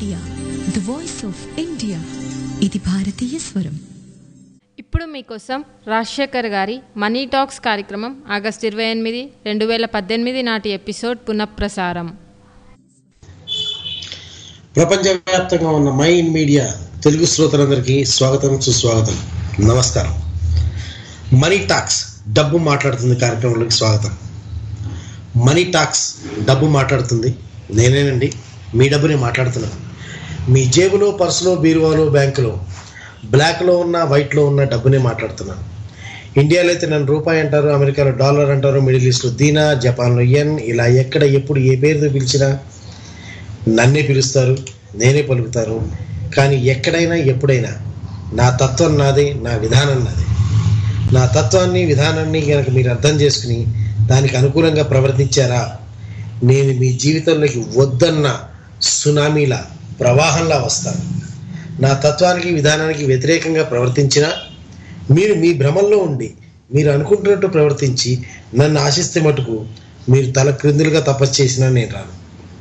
Media the voice of India ఇది భారతీయ స్వరం ఇప్పుడు మీకోసం రాజశేఖర్ గారి మనీ టాక్స్ కార్యక్రమం ఆగస్టు ఇరవై ఎనిమిది రెండు వేల పద్దెనిమిది నాటి ఎపిసోడ్ పునఃప్రసారం ప్రపంచవ్యాప్తంగా ఉన్న మైండ్ మీడియా తెలుగు శ్రోతలందరికీ స్వాగతం సుస్వాగతం నమస్కారం మనీ టాక్స్ డబ్బు మాట్లాడుతుంది కార్యక్రమంలోకి స్వాగతం మనీ టాక్స్ డబ్బు మాట్లాడుతుంది నేనేనండి మీ డబ్బుని మాట్లాడుతున్నాను మీ జేబులో పర్సులో బీరువాలో బ్యాంకులో బ్లాక్లో ఉన్న వైట్లో ఉన్న డబ్బునే మాట్లాడుతున్నాను ఇండియాలో అయితే నన్ను రూపాయి అంటారు అమెరికాలో డాలర్ అంటారు మిడిల్ ఈస్ట్లో దీనా జపాన్లో ఎన్ ఇలా ఎక్కడ ఎప్పుడు ఏ పేరుతో పిలిచినా నన్నే పిలుస్తారు నేనే పలుకుతాను కానీ ఎక్కడైనా ఎప్పుడైనా నా తత్వం నాదే నా విధానం నాదే నా తత్వాన్ని విధానాన్ని కనుక మీరు అర్థం చేసుకుని దానికి అనుకూలంగా ప్రవర్తించారా నేను మీ జీవితంలోకి వద్దన్న సునామీలా ప్రవాహంలా వస్తాను నా తత్వానికి విధానానికి వ్యతిరేకంగా ప్రవర్తించినా మీరు మీ భ్రమంలో ఉండి మీరు అనుకుంటున్నట్టు ప్రవర్తించి నన్ను ఆశిస్తే మటుకు మీరు తల క్రిందులుగా తపస్సు చేసినా నేను రాను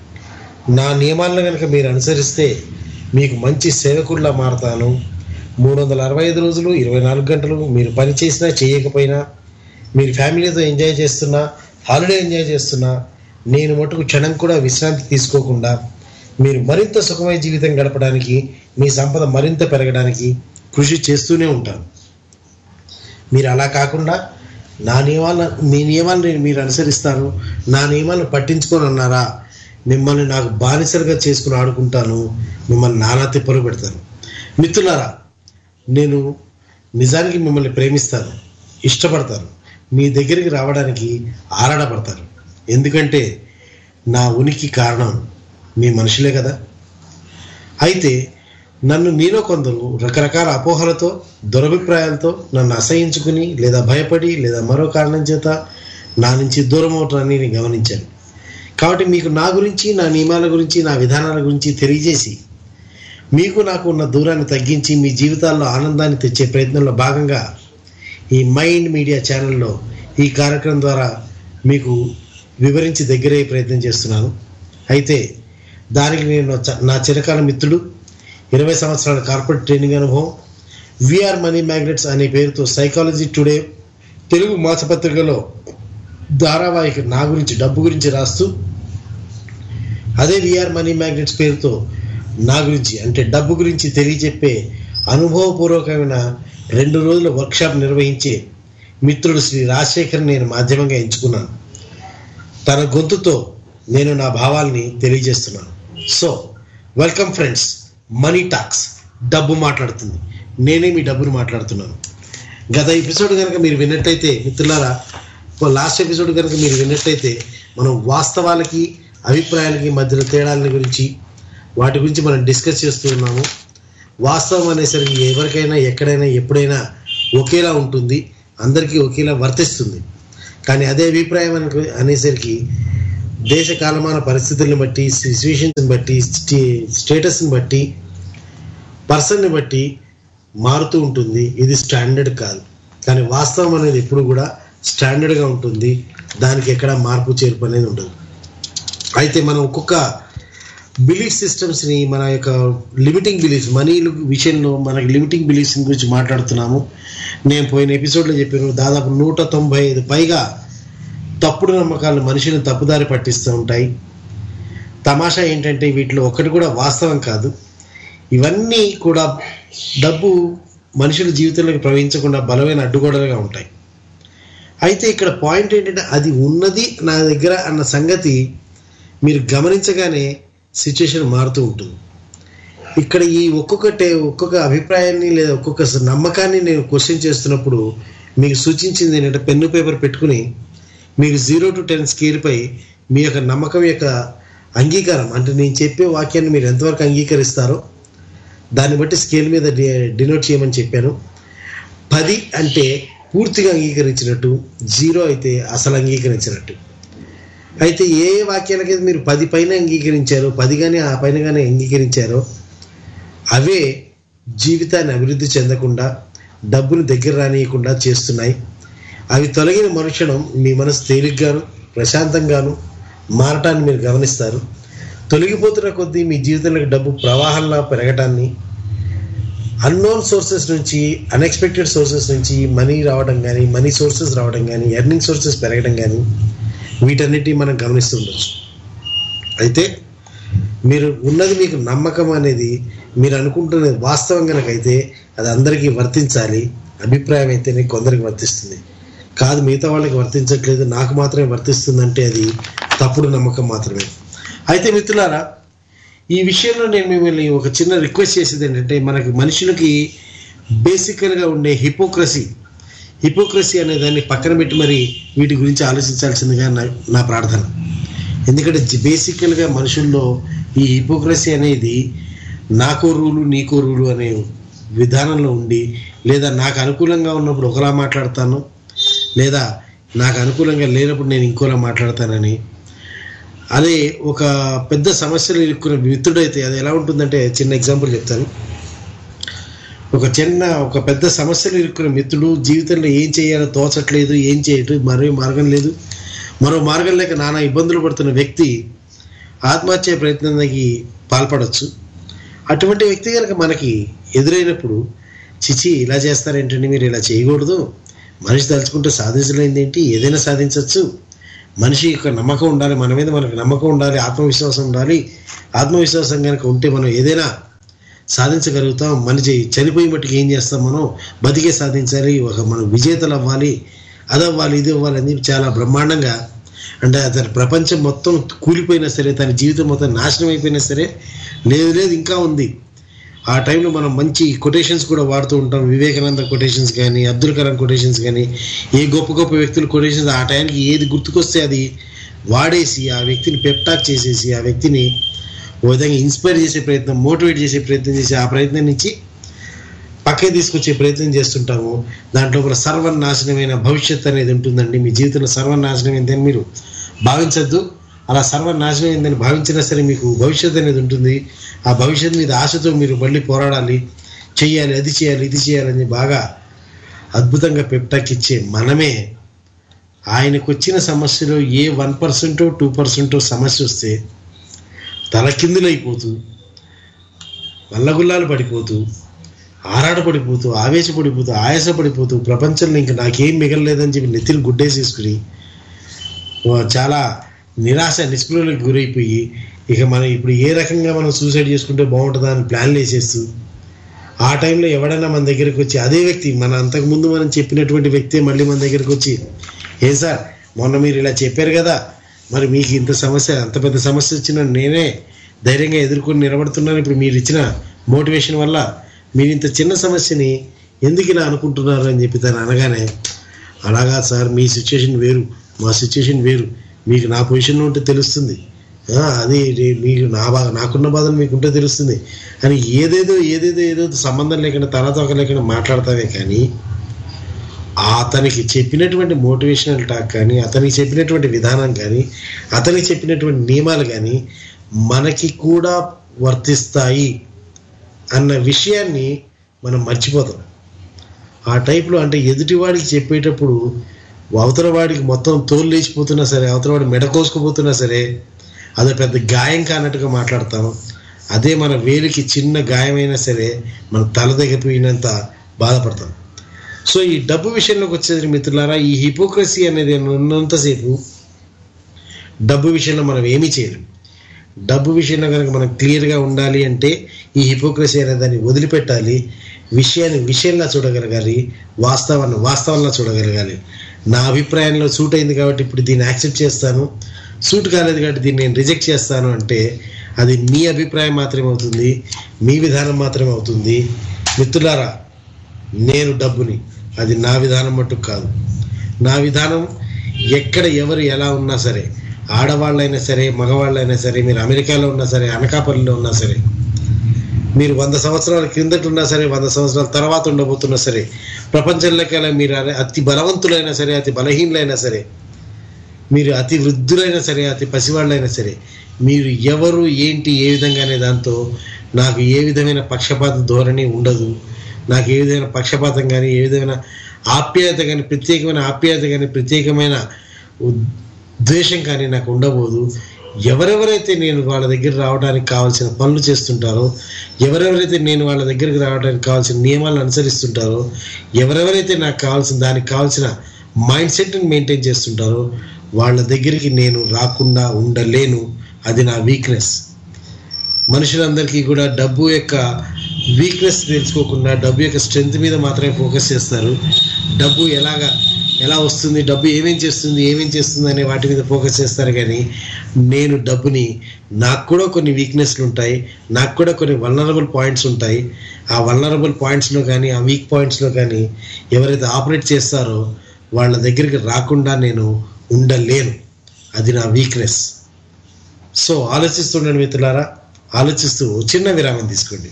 నా నియమాలను కనుక మీరు అనుసరిస్తే మీకు మంచి సేవకుడిలా మారతాను మూడు వందల అరవై ఐదు రోజులు ఇరవై నాలుగు గంటలు మీరు పని చేసినా చేయకపోయినా మీరు ఫ్యామిలీతో ఎంజాయ్ చేస్తున్నా హాలిడే ఎంజాయ్ చేస్తున్నా నేను మటుకు క్షణం కూడా విశ్రాంతి తీసుకోకుండా మీరు మరింత సుఖమైన జీవితం గడపడానికి మీ సంపద మరింత పెరగడానికి కృషి చేస్తూనే ఉంటాను మీరు అలా కాకుండా నా నియమాలను మీ నియమాలను మీరు అనుసరిస్తారు నా నియమాలను పట్టించుకొని అన్నారా మిమ్మల్ని నాకు బానిసలుగా చేసుకుని ఆడుకుంటాను మిమ్మల్ని నానా తిప్పలు పెడతాను మిత్రులారా నేను నిజానికి మిమ్మల్ని ప్రేమిస్తాను ఇష్టపడతాను మీ దగ్గరికి రావడానికి ఆరాటపడతాను ఎందుకంటే నా ఉనికి కారణం మీ మనుషులే కదా అయితే నన్ను మీలో కొందరు రకరకాల అపోహలతో దురభిప్రాయాలతో నన్ను అసహించుకుని లేదా భయపడి లేదా మరో కారణం చేత నా నుంచి దూరం అవటాన్ని నేను గమనించాను కాబట్టి మీకు నా గురించి నా నియమాల గురించి నా విధానాల గురించి తెలియజేసి మీకు నాకు ఉన్న దూరాన్ని తగ్గించి మీ జీవితాల్లో ఆనందాన్ని తెచ్చే ప్రయత్నంలో భాగంగా ఈ మైండ్ మీడియా ఛానల్లో ఈ కార్యక్రమం ద్వారా మీకు వివరించి దగ్గరయ్యే ప్రయత్నం చేస్తున్నాను అయితే దానికి నేను చ- నా చిరకాల మిత్రుడు ఇరవై సంవత్సరాల కార్పొరేట్ ట్రైనింగ్ అనుభవం విఆర్ మనీ మ్యాగ్నెట్స్ అనే పేరుతో సైకాలజీ టుడే తెలుగు మాసపత్రికలో ధారావాహిక నా గురించి డబ్బు గురించి రాస్తూ అదే విఆర్ మనీ మ్యాగ్నెట్స్ పేరుతో నా గురించి అంటే డబ్బు గురించి తెలియజెప్పే అనుభవపూర్వకమైన రెండు రోజుల వర్క్షాప్ నిర్వహించే మిత్రుడు శ్రీ రాజశేఖర్ నేను మాధ్యమంగా ఎంచుకున్నాను తన గొంతుతో నేను నా భావాల్ని తెలియజేస్తున్నాను so welcome friends money talks డబ్బు మాట్లాడుతుంది నేనే మీ డబ్బుని మాట్లాడుతున్నాను గత ఎపిసోడ్ కనుక మీరు విన్నట్టయితే మిత్రులారా లాస్ట్ ఎపిసోడ్ కనుక మీరు విన్నట్టయితే మనం వాస్తవాలకి అభిప్రాయాలకి మధ్యలో తేడాలని గురించి వాటి గురించి మనం డిస్కస్ చేస్తూ ఉన్నాము వాస్తవం అనేసరికి ఎవరికైనా ఎక్కడైనా ఎప్పుడైనా ఒకేలా ఉంటుంది అందరికీ ఒకేలా వర్తిస్తుంది కానీ అదే అభిప్రాయం అను అనేసరికి దేశ కాలమాన పరిస్థితుల్ని బట్టి సిచ్యువేషన్స్ని బట్టి స్టే- స్టేటస్ని బట్టి పర్సన్ని బట్టి మారుతూ ఉంటుంది ఇది స్టాండర్డ్ కాదు కానీ వాస్తవం అనేది ఎప్పుడు కూడా స్టాండర్డ్గా ఉంటుంది దానికి ఎక్కడ మార్పు చేర్పు అనేది ఉండదు అయితే మనం ఒక్కొక్క బిలీఫ్ సిస్టమ్స్ని మన యొక్క లిమిటింగ్ బిలీఫ్స్ మనీ విషయంలో మనకి లిమిటింగ్ బిలీఫ్స్ గురించి మాట్లాడుతున్నాము నేను పోయిన ఎపిసోడ్లో చెప్పాను దాదాపు నూట తొంభై ఐదు పైగా తప్పుడు నమ్మకాలు మనిషిని తప్పుదారి పట్టిస్తూ ఉంటాయి తమాషా ఏంటంటే వీటిలో ఒకటి కూడా వాస్తవం కాదు ఇవన్నీ కూడా డబ్బు మనుషుల జీవితంలోకి ప్రవహించకుండా బలమైన అడ్డుగోడలుగా ఉంటాయి అయితే ఇక్కడ పాయింట్ ఏంటంటే అది ఉన్నది నా దగ్గర అన్న సంగతి మీరు గమనించగానే సిచ్యుయేషన్ మారుతూ ఉంటుంది ఇక్కడ ఈ ఒక్కొక్కటే ఒక్కొక్క అభిప్రాయాన్ని లేదా ఒక్కొక్క స- నమ్మకాన్ని నేను క్వశ్చన్ చేస్తున్నప్పుడు మీకు సూచించింది ఏంటంటే పెన్ను పేపర్ పెట్టుకుని మీకు జీరో టు టెన్ స్కేల్పై మీ యొక్క నమ్మకం యొక్క అంగీకారం అంటే నేను చెప్పే వాక్యాన్ని మీరు ఎంతవరకు అంగీకరిస్తారో దాన్ని బట్టి స్కేల్ మీద డి డినోట్ చేయమని చెప్పాను పది అంటే పూర్తిగా అంగీకరించినట్టు జీరో అయితే అసలు అంగీకరించినట్టు అయితే ఏ ఏ వాక్యాలకైతే మీరు పది పైన అంగీకరించారో పది కానీ ఆ పైన కానీ అంగీకరించారో అవే జీవితాన్ని అభివృద్ధి చెందకుండా డబ్బును దగ్గర రానియకుండా చేస్తున్నాయి అవి తొలగిన మరుక్షణం మీ మనసు తేలిగ్గాను ప్రశాంతంగాను మారటాన్ని మీరు గమనిస్తారు తొలగిపోతున్న కొద్దీ మీ జీవితంలో డబ్బు ప్రవాహంలా పెరగటాన్ని అన్నోన్ సోర్సెస్ నుంచి అన్ఎక్స్పెక్టెడ్ సోర్సెస్ నుంచి మనీ రావడం కానీ మనీ సోర్సెస్ రావడం కానీ ఎర్నింగ్ సోర్సెస్ పెరగడం కానీ వీటన్నిటి మనం గమనిస్తుండొచ్చు అయితే మీరు ఉన్నది మీకు నమ్మకం అనేది మీరు అనుకుంటున్నది వాస్తవం కనుకైతే అది అందరికీ వర్తించాలి అభిప్రాయం అయితేనే కొందరికి వర్తిస్తుంది కాదు మిగతా వాళ్ళకి వర్తించట్లేదు నాకు మాత్రమే వర్తిస్తుందంటే అది తప్పుడు నమ్మకం మాత్రమే అయితే మిత్రులారా ఈ విషయంలో నేను మిమ్మల్ని ఒక చిన్న రిక్వెస్ట్ చేసేది ఏంటంటే మనకి మనుషులకి బేసికల్గా ఉండే హిపోక్రసీ హిపోక్రసీ అనే దాన్ని పక్కన పెట్టి మరి వీటి గురించి ఆలోచించాల్సిందిగా నా నా ప్రార్థన ఎందుకంటే జి- బేసికల్గా మనుషుల్లో ఈ హిపోక్రసీ అనేది నాకో రూలు నీకో రూలు అనే విధానంలో ఉండి లేదా నాకు అనుకూలంగా ఉన్నప్పుడు ఒకలా మాట్లాడతాను లేదా నాకు అనుకూలంగా లేనప్పుడు నేను ఇంకోలా మాట్లాడతానని అదే ఒక పెద్ద సమస్యలు ఇరుక్కున్న మిత్రుడైతే అది ఎలా ఉంటుందంటే చిన్న ఎగ్జాంపుల్ చెప్తాను ఒక చిన్న ఒక పెద్ద సమస్యలు ఇరుక్కున్న మిత్రుడు జీవితంలో ఏం చేయాలో తోచట్లేదు ఏం చేయటం మరో మార్గం లేదు మరో మార్గం లేక నానా ఇబ్బందులు పడుతున్న వ్యక్తి ఆత్మహత్య ప్రయత్నానికి పాల్పడవచ్చు అటువంటి వ్యక్తి కనుక మనకి ఎదురైనప్పుడు చిచి ఇలా చేస్తారేంటండి మీరు ఇలా చేయకూడదు మనిషి తలుచుకుంటే సాధించలేనిది ఏంటి ఏదైనా సాధించవచ్చు మనిషి యొక్క నమ్మకం ఉండాలి మన మీద మనకు నమ్మకం ఉండాలి ఆత్మవిశ్వాసం ఉండాలి ఆత్మవిశ్వాసం కనుక ఉంటే మనం ఏదైనా సాధించగలుగుతాం మనిషి చనిపోయి మట్టుకు ఏం చేస్తాం మనం బతికే సాధించాలి ఒక మనం విజేతలు అవ్వాలి అది అవ్వాలి ఇది అవ్వాలి అని చెప్పి చాలా బ్రహ్మాండంగా అంటే అతని ప్రపంచం మొత్తం కూలిపోయినా సరే తన జీవితం మొత్తం నాశనం అయిపోయినా సరే లేదు లేదు ఇంకా ఉంది ఆ టైంలో మనం మంచి కొటేషన్స్ కూడా వాడుతూ ఉంటాం వివేకానంద కొటేషన్స్ కానీ అబ్దుల్ కలాం కొటేషన్స్ కానీ ఏ గొప్ప గొప్ప వ్యక్తుల కొటేషన్స్ ఆ టైంకి ఏది గుర్తుకొస్తే అది వాడేసి ఆ వ్యక్తిని పెప్టాక్ చేసేసి ఆ వ్యక్తిని ఓ విధంగా ఇన్స్పైర్ చేసే ప్రయత్నం మోటివేట్ చేసే ప్రయత్నం చేసి ఆ ప్రయత్నం నుంచి పక్కే తీసుకొచ్చే ప్రయత్నం చేస్తుంటాము దాంట్లో కూడా సర్వనాశనమైన భవిష్యత్ అనేది ఉంటుందండి మీ జీవితంలో సర్వనాశనం ఏంటని మీరు భావించద్దు అలా సర్వనాశనం ఏందని భావించినా సరే మీకు భవిష్యత్ అనేది ఉంటుంది ఆ భవిష్యత్ మీద ఆశతో మీరు మళ్ళీ పోరాడాలి చెయ్యాలి అది చేయాలి ఇది చేయాలని బాగా అద్భుతంగా పెప్టాక్ ఇచ్చే మనమే ఆయనకు వచ్చిన సమస్యలో ఏ వన్ పర్సెంటో టూ పర్సెంటో సమస్య వస్తే తలకిందులైపోతూ వల్లగుల్లాలు పడిపోతూ ఆరాటపడిపోతూ ఆవేశపడిపోతూ ఆయాసపడిపోతూ ప్రపంచంలో ఇంక నాకేం మిగలలేదని చెప్పి నెత్తిని గుడ్డేసేసుకుని ఓ చాలా నిరాశ నిస్పృహలకు గురైపోయి ఇక మనం ఇప్పుడు ఏ రకంగా మనం సూసైడ్ చేసుకుంటే బాగుంటుందా అని ప్లాన్లు వేసేస్తూ ఆ టైంలో ఎవడైనా మన దగ్గరికి వచ్చి అదే వ్యక్తి మన అంతకుముందు మనం చెప్పినటువంటి వ్యక్తి మళ్ళీ మన దగ్గరికి వచ్చి ఏ సార్ మొన్న మీరు ఇలా చెప్పారు కదా మరి మీకు ఇంత సమస్య అంత పెద్ద సమస్య వచ్చినా నేనే ధైర్యంగా ఎదుర్కొని నిలబడుతున్నాను ఇప్పుడు మీరు ఇచ్చిన మోటివేషన్ వల్ల మీరు ఇంత చిన్న సమస్యని ఎందుకు ఇలా అనుకుంటున్నారు అని చెప్పి తను అనగానే అలాగా సార్ మీ సిచ్యుయేషన్ వేరు మా సిచ్యుయేషన్ వేరు మీకు నా పొజిషన్లో ఉంటే తెలుస్తుంది ఆ, అది రే- మీకు నా బాధ నాకున్న బాధలు మీకు ఉంటే తెలుస్తుంది అని ఏదేదో ఏదేదో ఏదో సంబంధం లేకుండా తలతోక లేకుండా మాట్లాడతావే కానీ అతనికి చెప్పినటువంటి మోటివేషనల్ టాక్ కానీ అతనికి చెప్పినటువంటి విధానం కానీ అతనికి చెప్పినటువంటి నియమాలు కానీ మనకి కూడా వర్తిస్తాయి అన్న విషయాన్ని మనం మర్చిపోతాం ఆ టైప్లో అంటే ఎదుటివాడికి చెప్పేటప్పుడు అవతల వాడికి మొత్తం తోలు లేచిపోతున్నా సరే అవతల వాడు మెడ కోసుకుపోతున్నా సరే అదో పెద్ద గాయం కానట్టుగా మాట్లాడతాం అదే మన వేలికి చిన్న గాయమైనా సరే మన తల దగ్గపోయినంత బాధపడతాం సో ఈ డబ్బు విషయంలోకి వచ్చేది మిత్రులారా ఈ హిపోక్రసీ అనేది ఉన్నంతసేపు డబ్బు విషయంలో మనం ఏమీ చేయలేం డబ్బు విషయంలో కనుక మనం క్లియర్గా ఉండాలి అంటే ఈ హిపోక్రసీ అనే దాన్ని వదిలిపెట్టాలి విషయాన్ని విషయంగా చూడగలగాలి వాస్తవాన్ని వాస్తవంగా చూడగలగాలి నా అభిప్రాయంలో సూట్ అయింది కాబట్టి ఇప్పుడు దీన్ని యాక్సెప్ట్ చేస్తాను సూట్ కాలేదు కాబట్టి దీన్ని నేను రిజెక్ట్ చేస్తాను అంటే అది మీ అభిప్రాయం మాత్రమే అవుతుంది మీ విధానం మాత్రమే అవుతుంది మిత్రులారా నేను డబ్బుని అది నా విధానం మట్టుకు కాదు నా విధానం ఎక్కడ ఎవరు ఎలా ఉన్నా సరే ఆడవాళ్ళైనా సరే మగవాళ్ళైనా సరే మీరు అమెరికాలో ఉన్నా సరే అనకాపల్లిలో ఉన్నా సరే మీరు వంద సంవత్సరాల క్రిందట ఉన్నా సరే వంద సంవత్సరాల తర్వాత ఉండబోతున్నా సరే ప్రపంచంలోకెల్లా మీరు అరే- అతి బలవంతులైనా సరే అతి బలహీనులైనా సరే మీరు అతి వృద్ధులైనా సరే అతి పసివాళ్ళైనా సరే మీరు ఎవరు ఏంటి ఏ విధంగా అనే దాంతో నాకు ఏ విధమైన పక్షపాత ధోరణి ఉండదు నాకు ఏ విధమైన పక్షపాతం కానీ ఏ విధమైన ఆప్యాయత కానీ ప్రత్యేకమైన ఆప్యాయత కానీ ప్రత్యేకమైన ఉద్- ద్వేషం కానీ నాకు ఉండబోదు ఎవరెవరైతే నేను వాళ్ళ దగ్గర రావడానికి కావాల్సిన పనులు చేస్తుంటారో ఎవరెవరైతే నేను వాళ్ళ దగ్గరికి రావడానికి కావాల్సిన నియమాలను అనుసరిస్తుంటారో ఎవరెవరైతే నాకు కావాల్సిన దానికి కావాల్సిన మైండ్ సెట్ని మెయింటైన్ చేస్తుంటారో వాళ్ళ దగ్గరికి నేను రాకుండా ఉండలేను అది నా వీక్నెస్ మనుషులందరికీ కూడా డబ్బు యొక్క వీక్నెస్ తెలుసుకోకుండా డబ్బు యొక్క స్ట్రెంగ్త్ మీద మాత్రమే ఫోకస్ చేస్తారు డబ్బు ఎలాగా ఎలా వస్తుంది డబ్బు ఏమేం చేస్తుంది ఏమేం చేస్తుంది అనే వాటి మీద ఫోకస్ చేస్తారు కానీ నేను డబ్బుని నాకు కూడా కొన్ని వీక్నెస్లు ఉంటాయి నాకు కూడా కొన్ని వల్నరబుల్ పాయింట్స్ ఉంటాయి ఆ వల్నరబుల్ పాయింట్స్లో కానీ ఆ వీక్ పాయింట్స్లో కానీ ఎవరైతే ఆపరేట్ చేస్తారో వాళ్ళ దగ్గరికి రాకుండా నేను ఉండలేను అది నా వీక్నెస్ సో ఆలోచిస్తుండండి మిత్రులారా ఆలోచిస్తూ చిన్న విరామం తీసుకోండి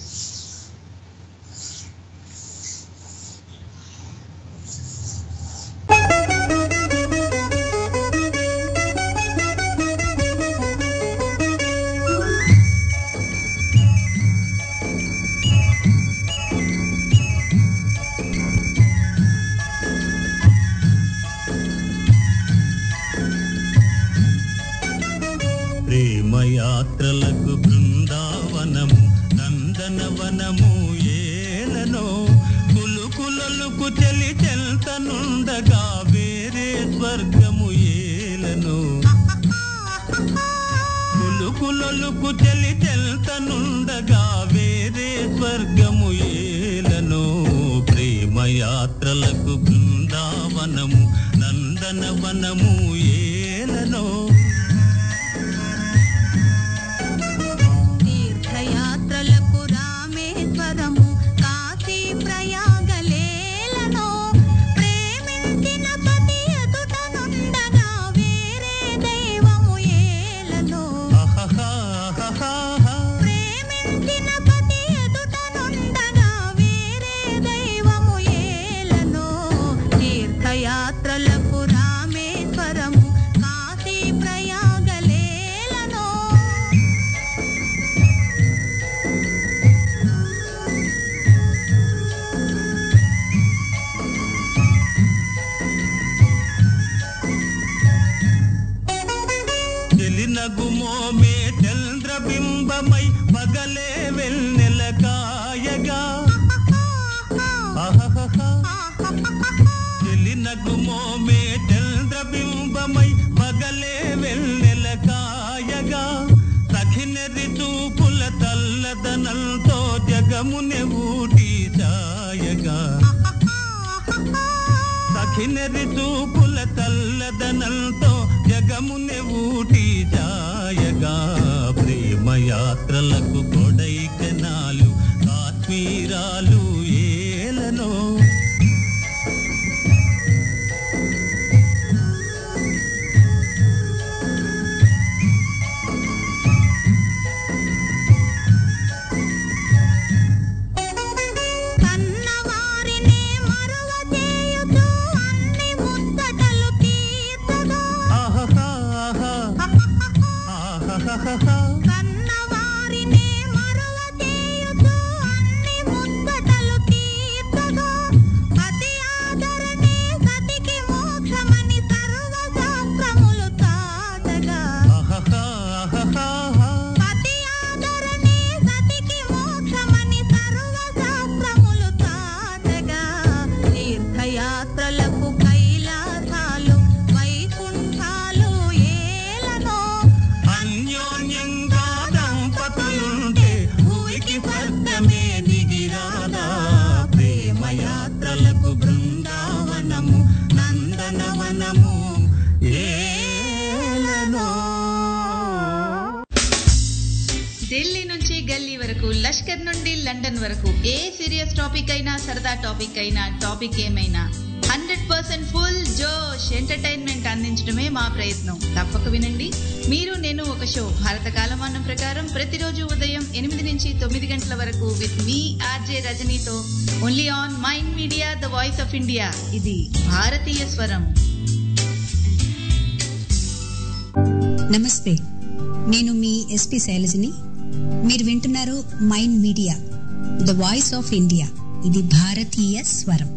ప్రేమయాత్రలకు బృందావనము నందనవనము ఏలనో కులుకులలకు చెలి చెల్తనుండగా వేరే స్వర్గము ఏలనో కులుకులలకు చెలి చెల్తనుండగా వేరే స్వర్గము ఏలనో ప్రేమయాత్రలకు బృందావనము నందనవనము ఏలనో తీర్థయాత్రలకు రామేశ్వరము కాశీ ప్రయాగలేలను ప్రేమించిన పతి ఎదుటనుండగా వేరే దైవము ఏలను ప్రేమించిన పతి ఎదుటనుండగా వేరే దైవము ఏలను తీర్థయాత్రలకు రామేశ్వరము కాశీ ప్రయాగలేలను తెలినగుమోమే చంద్రబింబమై పగలే వెన్నెల కాయగా తెలినగుమోమే చంద్రబింబమై పగలే వెన్నెల కాయగా సఖినరి చూపుల తల్లదనంతో జగమునె ఊటి సాయగా సఖినరి చూపుల తల్లదనంతో జగమునె ఊటి జాయగా ప్రేమయాత్రలకు కొడైకనాలు కాశ్మీరాలు ఏలనో కన్నవారిని మరువ చేయుచు అన్ని ముచ్చటలు తీర్చగా కన్నవారిని మరువ చేయుచు అన్ని ముచ్చటలు తీర్చగా పతి ఆదరణే సతికి మోక్షమని సర్వశాస్త్రములు చాటగా పతి ఆదరణే సతికి మోక్షమని సర్వశాస్త్రములు చాటగా తీర్థయాత్రలకు కైలాసాలు వైకుంఠాలు ఏలనో అన్యోన్యంగా దంపతులుంటే భూమికి స్వర్గమే దిగిరాదా ప్రేమయాత్రలకు బృందావనము నందనవనము ఏలనో ఢిల్లీ నుంచి గల్లీ వరకు లష్కర్ నుండి లండన్ వరకు ఏ సీరియస్ టాపిక్ అయినా సరదా టాపిక్ అయినా టాపిక్ ఏమైనా హండ్రెడ్ పర్సెంట్ ఫుల్ జోష్ ఎంటర్టైన్మెంట్ అందించడమే మా ప్రయత్నం తప్పక వినండి మీరు నేను ఒక షో భారత కాలమానం ప్రకారం ప్రతిరోజు ఉదయం ఎనిమిది నుంచి తొమ్మిది గంటల వరకు విత్ మీ ఆర్జే రజనీతో only on Mind Media the voice of India ఇది భారతీయ స్వరం నమస్తే నేను మీ ఎస్పి శైలజని మీరు వింటున్నారు Mind Media the voice of India ఇది భారతీయ స్వరం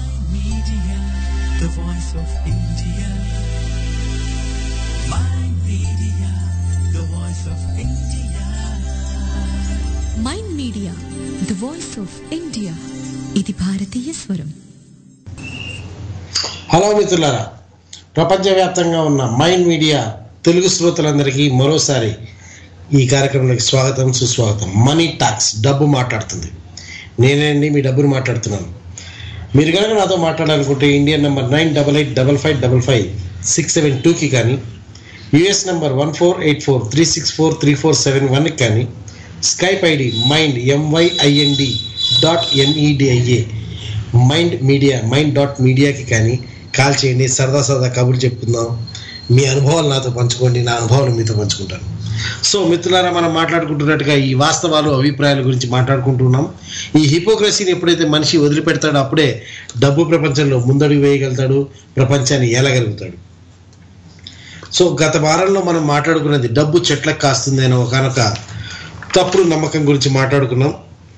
Media, the voice of India. My Mind Media the voice of India ఇది భారతీయ స్వరం హలో మిత్రులారా ప్రపంచవ్యాప్తంగా ఉన్న మైండ్ మీడియా తెలుగు శ్రోతలందరికీ మరోసారి ఈ కార్యక్రమానికి స్వాగతం సుస్వాగతం మనీ టాక్స్ డబ్బు మాట్లాడుతుంది నేనండి మీ డబ్బును మాట్లాడుతున్నాను మీరు కనుక నాతో మాట్లాడాలనుకుంటే Indian number nine double eight double five double five six seven టూకి కానీ US number one four eight four three six four three four seven వన్కి కానీ Skype ID mind M Y I N D dot M E D I A mind media mind dot మీడియాకి కానీ call చేయండి సరదా సరదా కబుర్లు చెప్పుకుందాం మీ అనుభవాలు నాతో పంచుకోండి నా అనుభవాలు మీతో పంచుకుంటాను సో మిత్రులారా మనం మాట్లాడుకుంటున్నట్టుగా ఈ వాస్తవాలు అభిప్రాయాల గురించి మాట్లాడుకుంటున్నాం ఈ హిపోక్రసీని ఎప్పుడైతే మనిషి వదిలిపెడతాడో అప్పుడే డబ్బు ప్రపంచంలో ముందడుగు వేయగలుగుతాడు ప్రపంచాన్ని ఏలగలుగుతాడు సో గత వారంలో మనం మాట్లాడుకున్నది డబ్బు చెట్లకు కాస్తుంది అనే ఒకనొక తప్పుడు నమ్మకం గురించి మాట్లాడుకున్నాం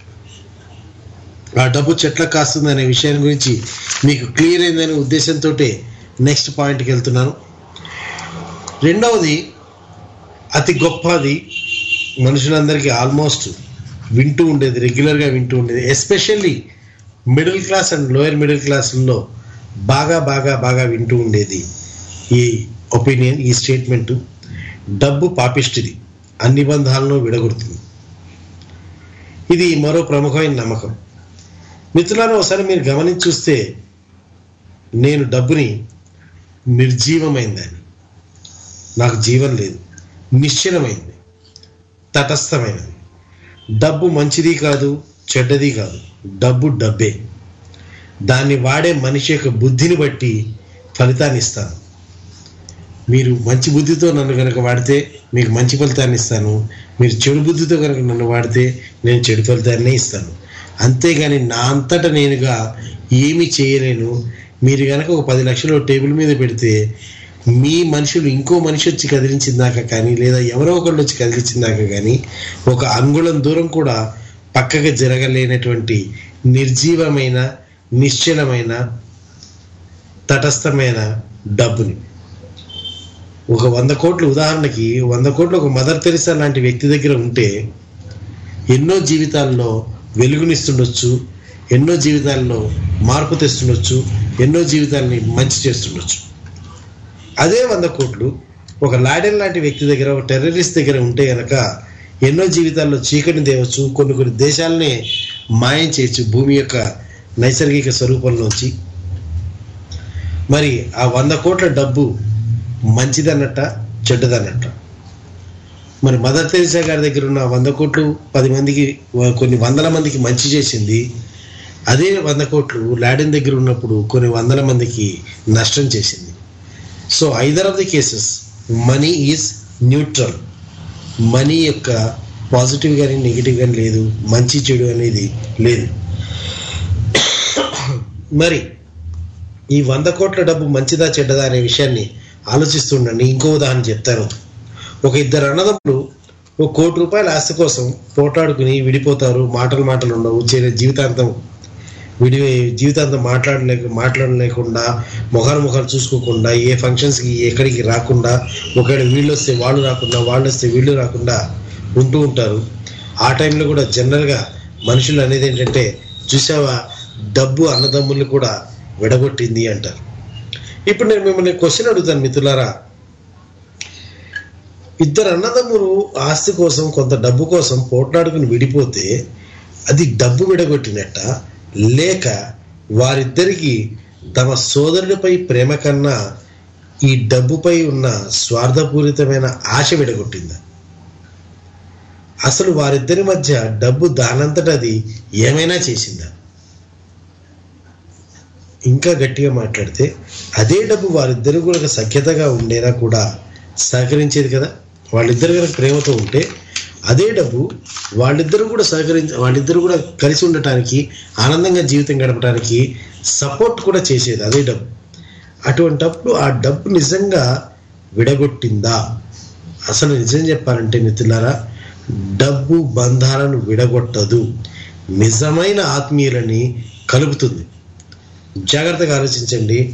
ఆ డబ్బు చెట్లకు కాస్తుంది అనే విషయం గురించి మీకు క్లియర్ అయిందనే ఉద్దేశంతో నెక్స్ట్ పాయింట్కి వెళ్తున్నాను రెండవది అతి గొప్పది మనుషులందరికీ ఆల్మోస్ట్ వింటూ ఉండేది రెగ్యులర్గా వింటూ ఉండేది especially middle class and lower middle క్లాస్లో బాగా బాగా బాగా వింటూ ఉండేది ఈ ఒపీనియన్ ఈ స్టేట్మెంటు డబ్బు పాపిష్టిది అన్ని బంధాలను విడగొడుతుంది ఇది మరో ప్రముఖమైన నమ్మకం మిత్రులను ఒకసారి మీరు గమనించి చూస్తే నేను డబ్బుని నిర్జీవమైందని నాకు జీవం లేదు నిశ్చలమైంది తటస్థమైనది డబ్బు మంచిది కాదు చెడ్డది కాదు డబ్బు డబ్బే దాన్ని వాడే మనిషి యొక్క బుద్ధిని బట్టి ఫలితాన్ని ఇస్తాను మీరు మంచి బుద్ధితో నన్ను కనుక వాడితే మీకు మంచి ఫలితాన్ని ఇస్తాను మీరు చెడు బుద్ధితో కనుక నన్ను వాడితే నేను చెడు ఫలితాన్నే ఇస్తాను అంతేగాని నా అంతటా నేనుగా ఏమి చేయలేను మీరు కనుక ఒక పది లక్షలు టేబుల్ మీద పెడితే మీ మనుషులు ఇంకో మనిషి వచ్చి కదిలించిందాక కానీ లేదా ఎవరో ఒకళ్ళు వచ్చి కదిలించిందాక కానీ ఒక అంగుళం దూరం కూడా పక్కకు జరగలేనటువంటి నిర్జీవమైన నిశ్చలమైన తటస్థమైన డబ్బుని ఒక వంద కోట్లు ఉదాహరణకి వంద కోట్లు ఒక మదర్ తెరిసా లాంటి వ్యక్తి దగ్గర ఉంటే ఎన్నో జీవితాల్లో వెలుగునిస్తుండొచ్చు ఎన్నో జీవితాల్లో మార్పు తెస్తుండొచ్చు ఎన్నో జీవితాలని మంచి చేస్తుండొచ్చు అదే వంద కోట్లు ఒక లాడెన్ లాంటి వ్యక్తి దగ్గర ఒక టెర్రరిస్ట్ దగ్గర ఉంటే గనక ఎన్నో జీవితాల్లో చీకటిని తేవచ్చు కొన్ని కొన్ని దేశాలనే మాయం చేయొచ్చు భూమి యొక్క నైసర్గిక స్వరూపంలోంచి మరి ఆ వంద కోట్ల డబ్బు మంచిదన్నట్ట చెడ్డదన్నట్ట మరి మదర్ తెరిసా గారి దగ్గర ఉన్న వంద కోట్లు పది మందికి కొన్ని వందల మందికి మంచి చేసింది అదే వంద కోట్లు లాడెన్ దగ్గర ఉన్నప్పుడు కొన్ని వందల మందికి నష్టం చేసింది so either of the cases money is neutral money యొక్క పాజిటివ్ కానీ నెగిటివ్ కానీ లేదు మంచి చెడు అనేది లేదు మరి ఈ వంద కోట్ల డబ్బు మంచిదా చెడ్డదా అనే విషయాన్ని ఆలోచిస్తుండండి ఇంకో ఉదాహరణ చెప్తాను ఒక ఇద్దరు అన్నదమ్ములు ఒక కోటి రూపాయల ఆస్తి కోసం పోటాడుకుని విడిపోతారు మాటలు మాటలు ఉండవు చేరే జీవితాంతం విడి జీవితాంతం మాట్లాడలేక మాట్లాడలేకుండా ముఖాలు ముఖాలు చూసుకోకుండా ఏ ఫంక్షన్స్కి ఎక్కడికి రాకుండా ఒకవేళ వీళ్ళు వస్తే వాళ్ళు రాకుండా వాళ్ళు వస్తే వీళ్ళు రాకుండా ఉంటూ ఉంటారు ఆ టైంలో కూడా జనరల్గా మనుషులు అనేది ఏంటంటే చూసావా డబ్బు అన్నదమ్ములు కూడా విడగొట్టింది అంటారు ఇప్పుడు నేను మిమ్మల్ని క్వశ్చన్ అడుగుతాను మిత్రులారా ఇద్దరు అన్నదమ్ములు ఆస్తి కోసం కొంత డబ్బు కోసం పోట్లాడుకుని విడిపోతే అది డబ్బు విడగొట్టినట్ట లేక వారిద్దరికి తమ సోదరుడిపై ప్రేమ కన్నా ఈ డబ్బుపై ఉన్న స్వార్థపూరితమైన ఆశ విడగొట్టిందా అసలు వారిద్దరి మధ్య డబ్బు దానంతట అది ఏమైనా చేసిందా ఇంకా గట్టిగా మాట్లాడితే అదే డబ్బు వారిద్దరు కూడా సఖ్యతగా ఉండేలా కూడా సహకరించేది కదా వాళ్ళిద్దరు కనుక ప్రేమతో ఉంటే అదే డబ్బు వాళ్ళిద్దరూ కూడా సహకరించ వాళ్ళిద్దరూ కూడా కలిసి ఉండటానికి ఆనందంగా జీవితం గడపడానికి సపోర్ట్ కూడా చేసేది అదే డబ్బు అటువంటప్పుడు ఆ డబ్బు నిజంగా విడగొట్టిందా అసలు నిజం చెప్పాలంటే మిత్రులారా డబ్బు బంధాలను విడగొట్టదు నిజమైన ఆత్మీయులని కలుపుతుంది జాగ్రత్తగా ఆలోచించండి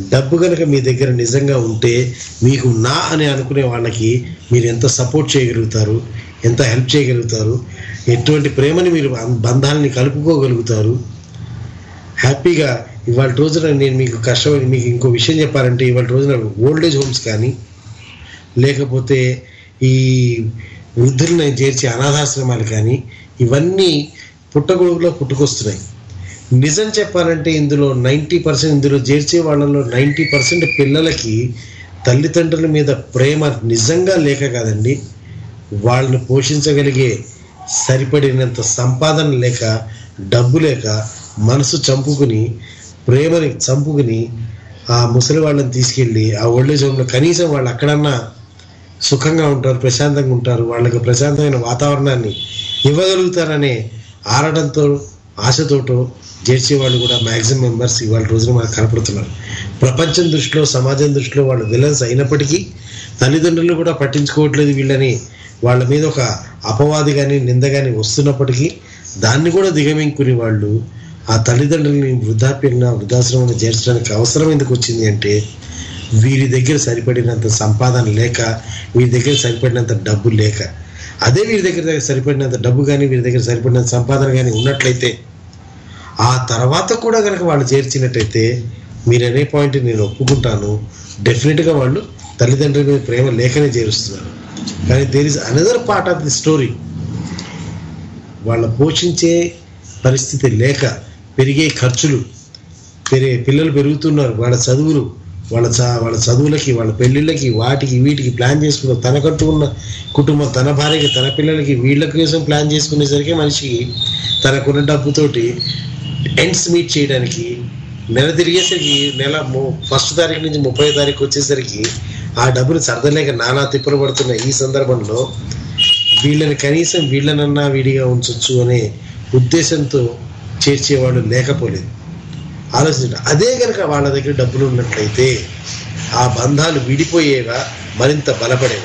డబ్బు కనుక మీ దగ్గర నిజంగా ఉంటే మీకు నా అని అనుకునే వాళ్ళకి మీరు ఎంత సపోర్ట్ చేయగలుగుతారు ఎంత హెల్ప్ చేయగలుగుతారు ఎటువంటి ప్రేమని మీరు బం- బంధాలని కలుపుకోగలుగుతారు హ్యాపీగా ఇవాళ రోజున నేను మీకు కష్టపడి మీకు ఇంకో విషయం చెప్పాలంటే ఇవాళ రోజున ఓల్డేజ్ హోమ్స్ కానీ లేకపోతే ఈ వృద్ధులను చేర్చే అనాథాశ్రమాలు కానీ ఇవన్నీ పుట్టగొడుగులో పుట్టుకొస్తున్నాయి నిజం చెప్పాలంటే ఇందులో నైంటీ పర్సెంట్ ఇందులో చేర్చే వాళ్ళలో నైంటీ పర్సెంట్ పిల్లలకి తల్లిదండ్రుల మీద ప్రేమ నిజంగా లేక కాదండి వాళ్ళని పోషించగలిగే సరిపడినంత సంపాదన లేక డబ్బు లేక మనసు చంపుకుని ప్రేమని చంపుకుని ఆ ముసలి వాళ్ళని తీసుకెళ్ళి ఆ ఓల్డేజ్ హోమ్లో కనీసం వాళ్ళు అక్కడన్నా సుఖంగా ఉంటారు ప్రశాంతంగా ఉంటారు వాళ్ళకి ప్రశాంతమైన వాతావరణాన్ని ఇవ్వగలుగుతారనే ఆరడంతో ఆశతోటో చేర్చే వాళ్ళు కూడా మ్యాక్సిమం మెంబర్స్ ఇవాళ రోజున మనకు కనపడుతున్నారు ప్రపంచం దృష్టిలో సమాజం దృష్టిలో వాళ్ళు విలన్స్ అయినప్పటికీ తల్లిదండ్రులు కూడా పట్టించుకోవట్లేదు వీళ్ళని వాళ్ళ మీద ఒక అపవాది కానీ నింద కానీ వస్తున్నప్పటికీ దాన్ని కూడా దిగమింకుని వాళ్ళు ఆ తల్లిదండ్రులని వృద్ధాప్యంగా వృద్ధాశ్రమంలో చేర్చడానికి అవసరం ఎందుకు వచ్చింది అంటే వీరి దగ్గర సరిపడినంత సంపాదన లేక వీరి దగ్గర సరిపడినంత డబ్బు లేక అదే వీరి దగ్గర సరిపడినంత డబ్బు కానీ వీరి దగ్గర సరిపడినంత సంపాదన కానీ ఉన్నట్లయితే ఆ తర్వాత కూడా కనుక వాళ్ళు చేర్చినట్టయితే మీరు అనే పాయింట్ నేను ఒప్పుకుంటాను డెఫినెట్గా వాళ్ళు తల్లిదండ్రుల మీద ప్రేమ లేకనే చేరుస్తున్నారు కానీ there is another part of the story వాళ్ళ పోషించే పరిస్థితి లేక పెరిగే ఖర్చులు పెరిగే పిల్లలు పెరుగుతున్నారు వాళ్ళ చదువులు వాళ్ళ చ వాళ్ళ చదువులకి వాళ్ళ పెళ్ళిళ్ళకి వాటికి వీటికి ప్లాన్ చేసుకున్న తనకంటూ ఉన్న కుటుంబం తన భార్యకి తన పిల్లలకి వీళ్ళ కోసం ప్లాన్ చేసుకునేసరికి మనిషికి తనకున్న డబ్బుతోటి ఎండ్స్ మీట్ చేయడానికి నెల తిరిగేసరికి నెల ఫస్ట్ తారీఖు నుంచి ముప్పై తారీఖు వచ్చేసరికి ఆ డబ్బులు సర్దలేక నానా తిప్పలు పడుతున్న ఈ సందర్భంలో వీళ్ళని కనీసం వీళ్ళనన్నా విడిగా ఉంచొచ్చు అనే ఉద్దేశంతో చేర్చేవాళ్ళు లేకపోలేదు ఆలోచించండి అదే కనుక వాళ్ళ దగ్గర డబ్బులు ఉన్నట్లయితే ఆ బంధాలు విడిపోయేవా మరింత బలపడేవా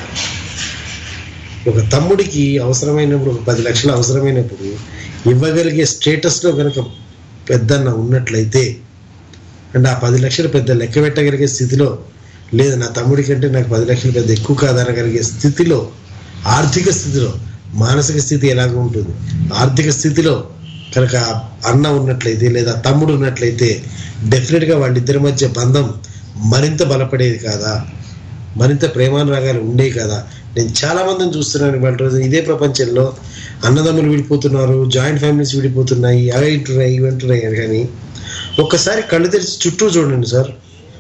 ఒక తమ్ముడికి అవసరమైనప్పుడు ఒక పది లక్షలు అవసరమైనప్పుడు ఇవ్వగలిగే స్టేటస్లో కనుక పెద్దన్న ఉన్నట్లయితే అంటే ఆ పది లక్షలు పెద్ద లెక్క పెట్టగలిగే స్థితిలో లేదు నా తమ్ముడి కంటే నాకు పది లక్షలు పెద్ద ఎక్కువ కాదనగలిగే స్థితిలో ఆర్థిక స్థితిలో మానసిక స్థితి ఎలాగ ఉంటుంది ఆర్థిక స్థితిలో కనుక అన్న ఉన్నట్లయితే లేదా తమ్ముడు ఉన్నట్లయితే డెఫినెట్గా వాళ్ళిద్దరి మధ్య బంధం మరింత బలపడేది కాదా మరింత ప్రేమానురాగాలు ఉండేవి కదా నేను చాలా మందిని చూస్తున్నాను ఇవాళ రోజు ఇదే ప్రపంచంలో అన్నదమ్ములు విడిపోతున్నారు జాయింట్ ఫ్యామిలీస్ విడిపోతున్నాయి అవి ఉంటున్నాయి ఇవి ఉంటున్నాయి అని కానీ ఒక్కసారి కళ్ళు తెరిచి చుట్టూ చూడండి సార్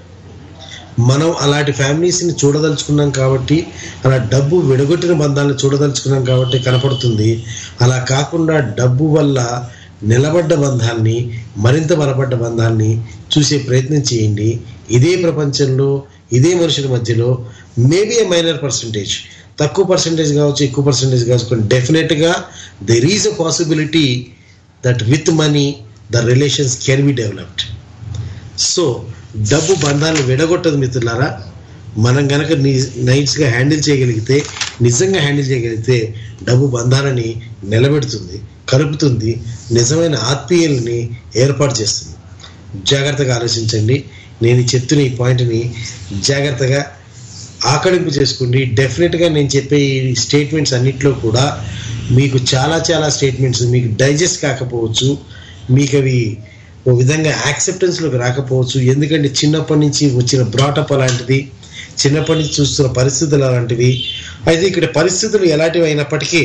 మనం అలాంటి ఫ్యామిలీస్ని చూడదలుచుకున్నాం కాబట్టి అలా డబ్బు విడగొట్టిన బంధాలను చూడదలుచుకున్నాం కాబట్టి కనపడుతుంది అలా కాకుండా డబ్బు వల్ల నిలబడ్డ బంధాన్ని మరింత బలపడ్డ బంధాన్ని చూసే ప్రయత్నం చేయండి ఇదే ప్రపంచంలో ఇదే మనుషుల మధ్యలో మేబీ ఏ మైనర్ పర్సంటేజ్ తక్కువ పర్సంటేజ్ కావచ్చు ఎక్కువ పర్సంటేజ్ కావచ్చు కానీ డెఫినెట్గా there is a possibility that with money the relations can be developed so డబ్బు బంధాలను విడగొట్టదు మిత్రులారా మనం గనక నైట్స్గా హ్యాండిల్ చేయగలిగితే నిజంగా హ్యాండిల్ చేయగలిగితే డబ్బు బంధాలని నిలబెడుతుంది కలుపుతుంది నిజమైన ఆత్మీయుల్ని ఏర్పాటు చేస్తుంది జాగ్రత్తగా ఆలోచించండి నేను చెప్తున్న ఈ పాయింట్ని జాగ్రత్తగా ఆకలింపు చేసుకోండి డెఫినెట్గా నేను చెప్పే ఈ స్టేట్మెంట్స్ అన్నిట్లో కూడా మీకు చాలా చాలా స్టేట్మెంట్స్ మీకు డైజెస్ట్ కాకపోవచ్చు మీకు అవి ఓ విధంగా యాక్సెప్టెన్స్లోకి రాకపోవచ్చు ఎందుకంటే చిన్నప్పటి నుంచి వచ్చిన బ్రాటప్ అలాంటిది చిన్నప్పటి నుంచి చూస్తున్న పరిస్థితులు అలాంటివి అయితే ఇక్కడ పరిస్థితులు ఎలాంటివి అయినప్పటికీ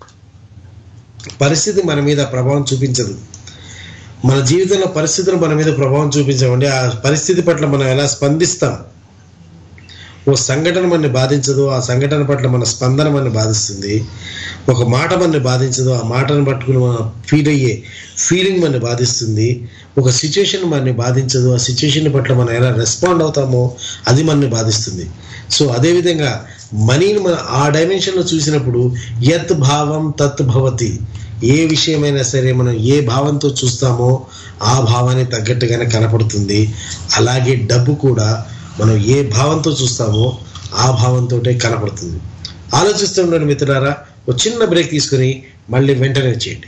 పరిస్థితి మన మీద ప్రభావం చూపించదు మన జీవితంలో పరిస్థితులు మన మీద ప్రభావం చూపించమండి ఆ పరిస్థితి పట్ల మనం ఎలా స్పందిస్తాం ఓ సంఘటన మనని బాధించదు ఆ సంఘటన పట్ల మన స్పందన మనని బాధిస్తుంది ఒక మాట మనని బాధించదు ఆ మాటను పట్టుకుని మనం ఫీల్ అయ్యే ఫీలింగ్ మనని బాధిస్తుంది ఒక సిచ్యుయేషన్ మనని బాధించదు ఆ సిచ్యుయేషన్ పట్ల మనం ఎలా రెస్పాండ్ అవుతామో అది మనని బాధిస్తుంది సో అదేవిధంగా మనీని మనం ఆ డైమెన్షన్లో చూసినప్పుడు యత్ భావం తత్ భవతి ఏ విషయమైనా సరే మనం ఏ భావంతో చూస్తామో ఆ భావానికి తగ్గట్టుగానే కనపడుతుంది అలాగే డబ్బు కూడా మనం ఏ భావంతో చూస్తామో ఆ భావంతో కనపడుతుంది ఆలోచిస్తుండండి మిత్రులారా ఒక చిన్న బ్రేక్ తీసుకుని మళ్ళీ వెంటనే చేయండి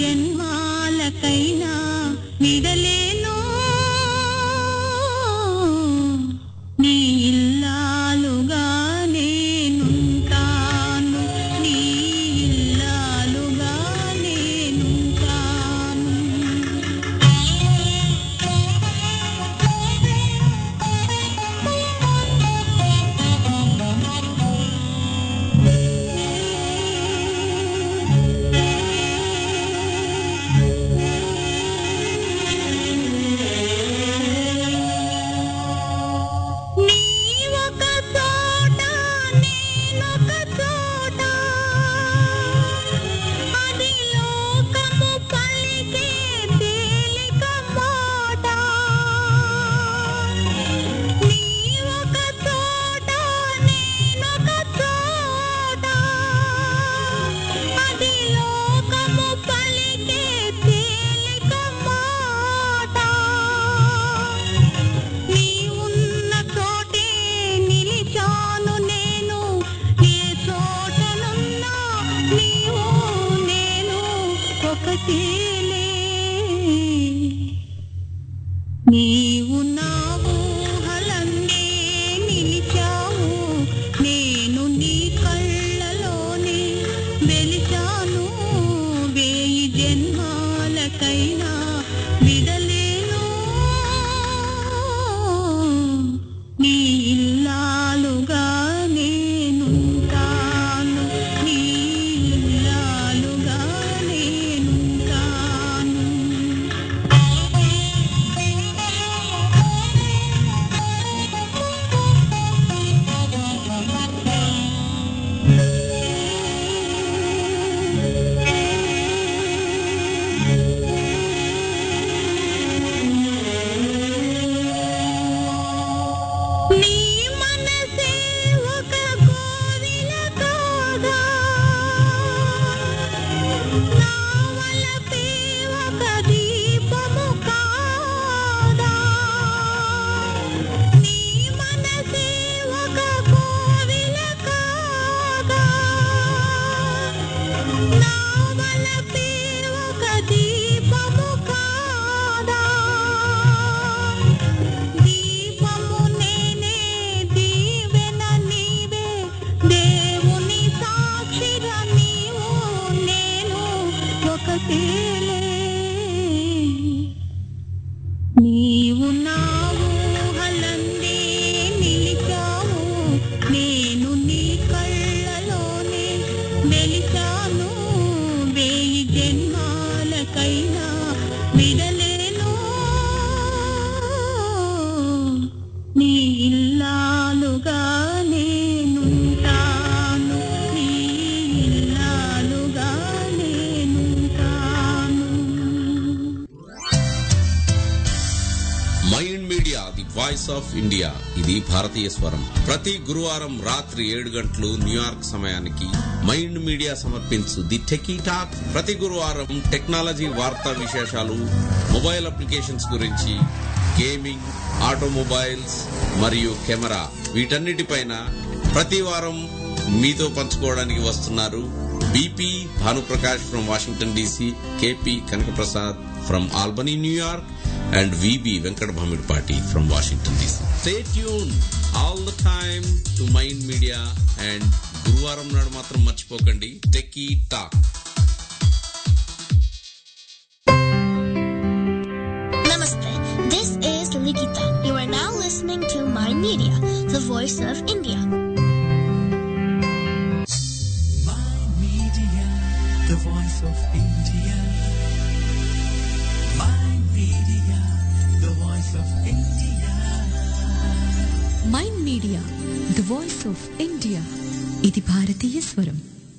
జన్మాలకైనా విడలేను నీ ఇల్లాలుగా నేనుంటాను నీ ఇల్లాలుగా నేనుంటాను నీ ఒక చోట నేనొక చోట అది లోకము పలికే తేలిక మాట నీ ఒక చోట నేనొక చోట అది లోకము పలికే తేలిక మాట నీ ఉన్న చోటే నిలిచాను నేను ఏ చోటనున్నా నీవు నేను ఒకటేలే నీవు నా ఊహలన్నే నిలిచావు నేను నీ కళ్ళలోనే వెలిచాను వేయి జన్మాలకైనా విడలేను నీ ఇల్లాలుగా నేనుంటాను నీ ఇల్లాలుగా నేనుంటాను నీ మనసే ఒక కోవిల కాగా నా వలపే ఒక దీపము కాదా నీ మనసే ఒక కోవిల కాగా నా వలపే ఒక దీపము కాదా దీపము నేనే దీవెన నీవే దేవుని సాక్షిగా నీవు నేను ఒకటేలే నీవు నా ఊహలందే నిలిచావు నేను నీ కళ్ళలోనే వెలిచాను వేయి జన్మాలకైనా విడలేను నీ ఇల్లాలుగా నేనుంటాను నీ ఇల్లాలుగా నేనుంటాను Mind Media the voice of India ఇది భారతీయ స్వరం ప్రతి గురువారం రాత్రి ఏడు గంటలు న్యూయార్క్ సమయానికి మైండ్ మీడియా సమర్పించు ది టెకీ టాక్ ప్రతి గురువారం టెక్నాలజీ వార్తా విశేషాలు మొబైల్ అప్లికేషన్స్ గురించి గేమింగ్ ఆటోమొబైల్స్ మరియు కెమెరా వీటన్నిటిపైన ప్రతి వారం మీతో పంచుకోవడానికి వస్తున్నారు BP Bhanuprakash from Washington DC KP Kanakaprasad from Albany New York and VB Venkat Bhamidpati from Washington DC. Stay tuned all the time to Mind Media and గురువారం నాడు మాత్రం మర్చిపోకండి techie talk Namaste. This is Likita. You are now listening to My Media, the voice of India. Media, the voice of India. My media, the voice of India. Mind Media the voice of India ఇది భారతీయ స్వరం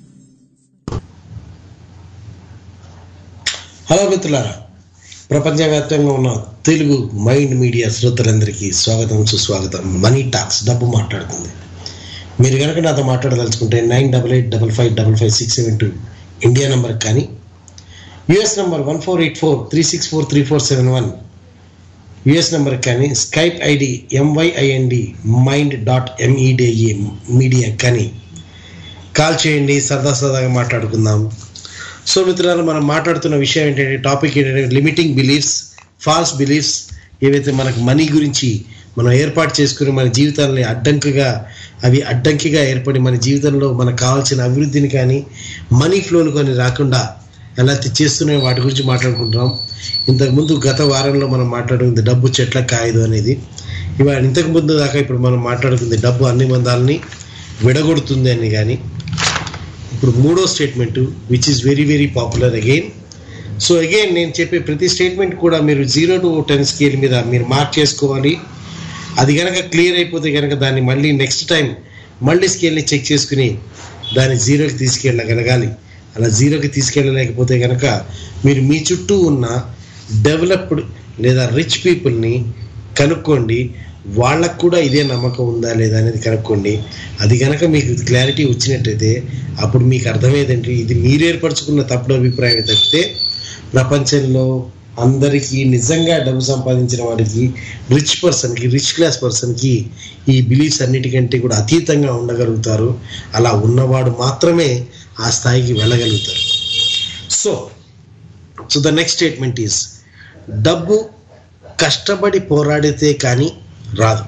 hello మిత్రులారా ప్రపంచవ్యాప్తంగా ఉన్న Telugu mind media శ్రోతలందరికీ స్వాగతం సుస్వాగతం money talks డబ్బు మాట్లాడుతుంది మీరు కనుక నాతో మాట్లాడదలుచుకుంటే nine double eight double five double five six seven two India number కానీ US number one four eight four three six four three four seven one US number కానీ Skype ID M Y I N D mind dot M E D A media కానీ call చేయండి సరదా సరదాగా మాట్లాడుకుందాం so మిత్రులారా మనం మాట్లాడుతున్న విషయం ఏంటంటే టాపిక్ ఏంటంటే లిమిటింగ్ బిలీఫ్స్ ఫాల్స్ బిలీఫ్స్ ఏవైతే మనకు మనీ గురించి మనం ఏర్పాటు చేసుకుని మన జీవితాలని అడ్డంకిగా అవి అడ్డంకిగా ఏర్పడి మన జీవితంలో మనకు కావాల్సిన అభివృద్ధిని కానీ మనీ ఫ్లోలు కానీ రాకుండా ఎలా చేస్తున్నాయో వాటి గురించి మాట్లాడుకుంటున్నాం ఇంతకుముందు గత వారంలో మనం మాట్లాడుకుంది డబ్బు చెట్ల కాయదు అనేది ఇవాళ ఇంతకు ముందు దాకా ఇప్పుడు మనం మాట్లాడుకుంది డబ్బు అన్ని బంధాలని విడగొడుతుంది అని కానీ ఇప్పుడు మూడో statement which is very very popular again so again నేను చెప్పే ప్రతి స్టేట్మెంట్ కూడా మీరు జీరో టు టెన్ స్కేల్ మీద మీరు మార్క్ చేసుకోవాలి అది కనుక క్లియర్ అయిపోతే కనుక దాన్ని మళ్ళీ నెక్స్ట్ టైం మళ్ళీ స్కేల్ని చెక్ చేసుకుని దాన్ని జీరోకి తీసుకెళ్ళగలగాలి అలా జీరోకి తీసుకెళ్ళలేకపోతే కనుక మీరు మీ చుట్టూ ఉన్న డెవలప్డ్ లేదా రిచ్ పీపుల్ని కనుక్కోండి వాళ్ళకు కూడా ఇదే నమ్మకం ఉందా లేదా అనేది కనుక్కోండి అది కనుక మీకు క్లారిటీ వచ్చినట్టయితే అప్పుడు మీకు అర్థమయ్యేదంటే ఇది మీరు ఏర్పరచుకున్న తప్పుడు అభిప్రాయం తప్పితే ప్రపంచంలో అందరికీ నిజంగా డబ్బు సంపాదించిన వాడికి రిచ్ పర్సన్కి రిచ్ క్లాస్ పర్సన్కి ఈ బిలీఫ్స్ అన్నిటికంటే కూడా అతీతంగా ఉండగలుగుతారు అలా ఉన్నవాడు మాత్రమే ఆ స్థాయికి వెళ్ళగలుగుతారు so so the next statement is డబ్బు కష్టపడి పోరాడితే కానీ రాదు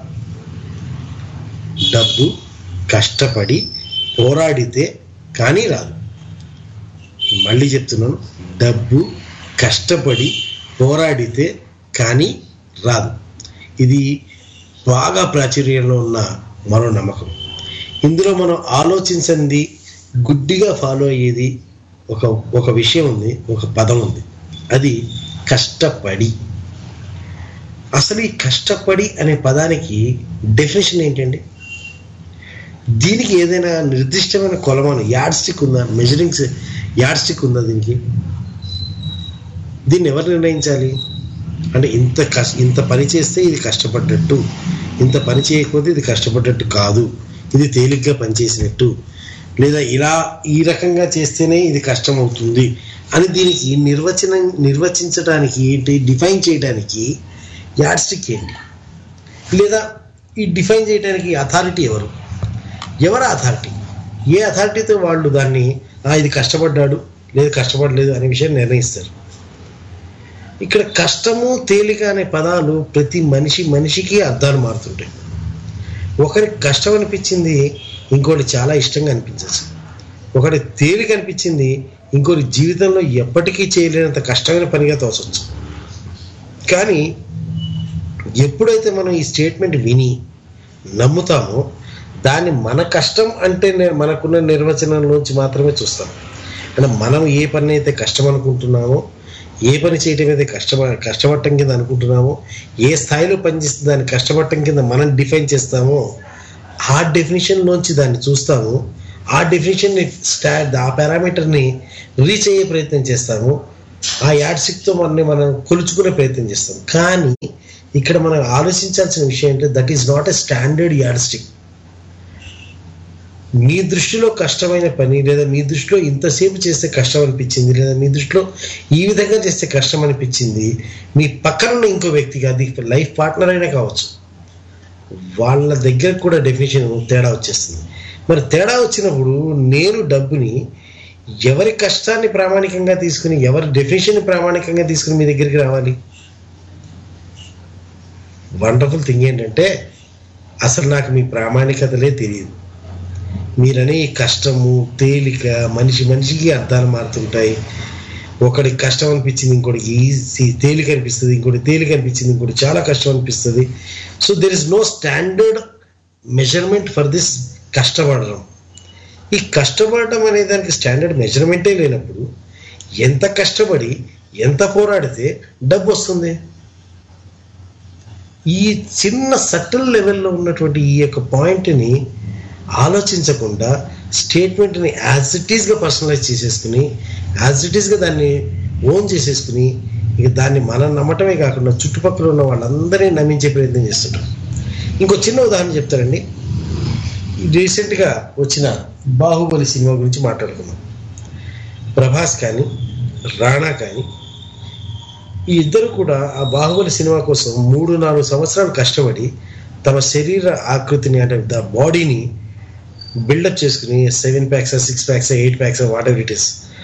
డబ్బు కష్టపడి పోరాడితే కానీ రాదు మళ్ళీ చెప్తున్నాను డబ్బు కష్టపడి పోరాడితే కానీ రాదు ఇది బాగా ప్రాచుర్యంలో ఉన్న మరో నమ్మకం ఇందులో మనం ఆలోచించింది గుడ్డిగా ఫాలో అయ్యేది ఒక ఒక విషయం ఉంది ఒక పదం ఉంది అది కష్టపడి అసలు ఈ కష్టపడి అనే పదానికి డెఫినేషన్ ఏంటండి దీనికి ఏదైనా నిర్దిష్టమైన కొలమాను యాడ్ స్టిక్ ఉందా మెజరింగ్స్ యాడ్ స్టిక్ ఉందా దీనికి దీన్ని ఎవరు నిర్ణయించాలి అంటే ఇంత కష్ట ఇంత పని చేస్తే ఇది కష్టపడ్డట్టు ఇంత పని చేయకపోతే ఇది కష్టపడ్డట్టు కాదు ఇది తేలిగ్గా పనిచేసినట్టు లేదా ఇలా ఈ రకంగా చేస్తేనే ఇది కష్టం అవుతుంది అని దీనికి నిర్వచనం నిర్వచించడానికి ఏంటి డిఫైన్ చేయడానికి యాడ్ స్టిక్ ఏంటి లేదా ఈ డిఫైన్ చేయడానికి అథారిటీ ఎవరు ఎవరు అథారిటీ ఏ అథారిటీతో వాళ్ళు దాన్ని "ఆ, ఇది కష్టపడ్డాడు లేదు కష్టపడలేదు అనే విషయం నిర్ణయిస్తారు ఇక్కడ కష్టము తేలిక అనే పదాలు ప్రతి మనిషి మనిషికి అర్థాలు మారుతుంటాయి ఒకరికి కష్టం అనిపించింది ఇంకోటి చాలా ఇష్టంగా అనిపించచ్చు ఒకటి తేలిక అనిపించింది ఇంకోటి జీవితంలో ఎప్పటికీ చేయలేనంత కష్టమైన పనిగా తోచవచ్చు కానీ ఎప్పుడైతే మనం ఈ స్టేట్మెంట్ విని నమ్ముతామో దాన్ని మన కష్టం అంటే నే- మనకున్న నిర్వచనంలోంచి మాత్రమే చూస్తాం అంటే మనం ఏ పని అయితే కష్టం అనుకుంటున్నామో ఏ పని చేయటం అయితే కష్టప కష్టపడటం కింద అనుకుంటున్నామో ఏ స్థాయిలో పనిచేస్తే దాన్ని కష్టపడటం కింద మనం డిఫైన్ చేస్తామో ఆ డెఫినేషన్లోంచి దాన్ని చూస్తాము ఆ డెఫినేషన్ని స్టా ఆ పారామీటర్ని రీచ్ అయ్యే ప్రయత్నం చేస్తాము ఆ యాడ్సిక్తో మనని మనం కొలుచుకునే ప్రయత్నం చేస్తాం కానీ ఇక్కడ మనం ఆలోచించాల్సిన విషయం ఏంటంటే that is not a standard yardstick మీ దృష్టిలో కష్టమైన పని లేదా మీ దృష్టిలో ఇంతసేపు చేస్తే కష్టం అనిపించింది లేదా మీ దృష్టిలో ఈ విధంగా చేస్తే కష్టం అనిపించింది మీ పక్కన ఉన్న ఇంకో వ్యక్తికి అది లైఫ్ పార్ట్నర్ అయినా కావచ్చు వాళ్ళ దగ్గర కూడా డెఫినేషన్ తేడా వచ్చేస్తుంది మరి తేడా వచ్చినప్పుడు నేను డబ్బుని ఎవరి కష్టాన్ని ప్రామాణికంగా తీసుకుని ఎవరి డెఫినేషన్ ప్రామాణికంగా తీసుకుని మీ దగ్గరికి రావాలి వండర్ఫుల్ థింగ్ ఏంటంటే అసలు నాకు మీ ప్రామాణికతలే తెలియదు మీరనే ఈ కష్టము తేలిక మనిషి మనిషికి అర్థాలు మారుతుంటాయి ఒకడికి కష్టం అనిపించింది ఇంకోటికి ఈజీ తేలిక అనిపిస్తుంది ఇంకోటి తేలిక అనిపించింది ఇంకోటి చాలా కష్టం అనిపిస్తుంది so there is no standard measurement for this కష్టపడడం ఈ కష్టపడటం అనే దానికి స్టాండర్డ్ మెజర్మెంటే లేనప్పుడు ఎంత కష్టపడి ఎంత పోరాడితే డబ్బు వస్తుంది ఈ చిన్న సటిల్ లెవెల్లో ఉన్నటువంటి ఈ యొక్క పాయింట్ని ఆలోచించకుండా స్టేట్మెంట్ని యాజ్ ఇట్ ఈస్గా పర్సనలైజ్ చేసేసుకుని యాజ్ ఇట్ ఈస్గా దాన్ని ఓన్ చేసేసుకుని ఇక దాన్ని మనం నమ్మటమే కాకుండా చుట్టుపక్కల ఉన్న వాళ్ళందరినీ నమ్మించే ప్రయత్నం చేస్తుంటాం ఇంకో చిన్న ఉదాహరణ చెప్తారండి రీసెంట్గా వచ్చిన బాహుబలి సినిమా గురించి మాట్లాడుకుందాం ప్రభాస్ కానీ రాణా కానీ ఈ ఇద్దరు కూడా ఆ బాహుబలి సినిమా కోసం మూడు నాలుగు సంవత్సరాలు కష్టపడి తమ శరీర ఆకృతిని అంటే ద బాడీని బిల్డప్ చేసుకుని seven packs six packs eight packs whatever it is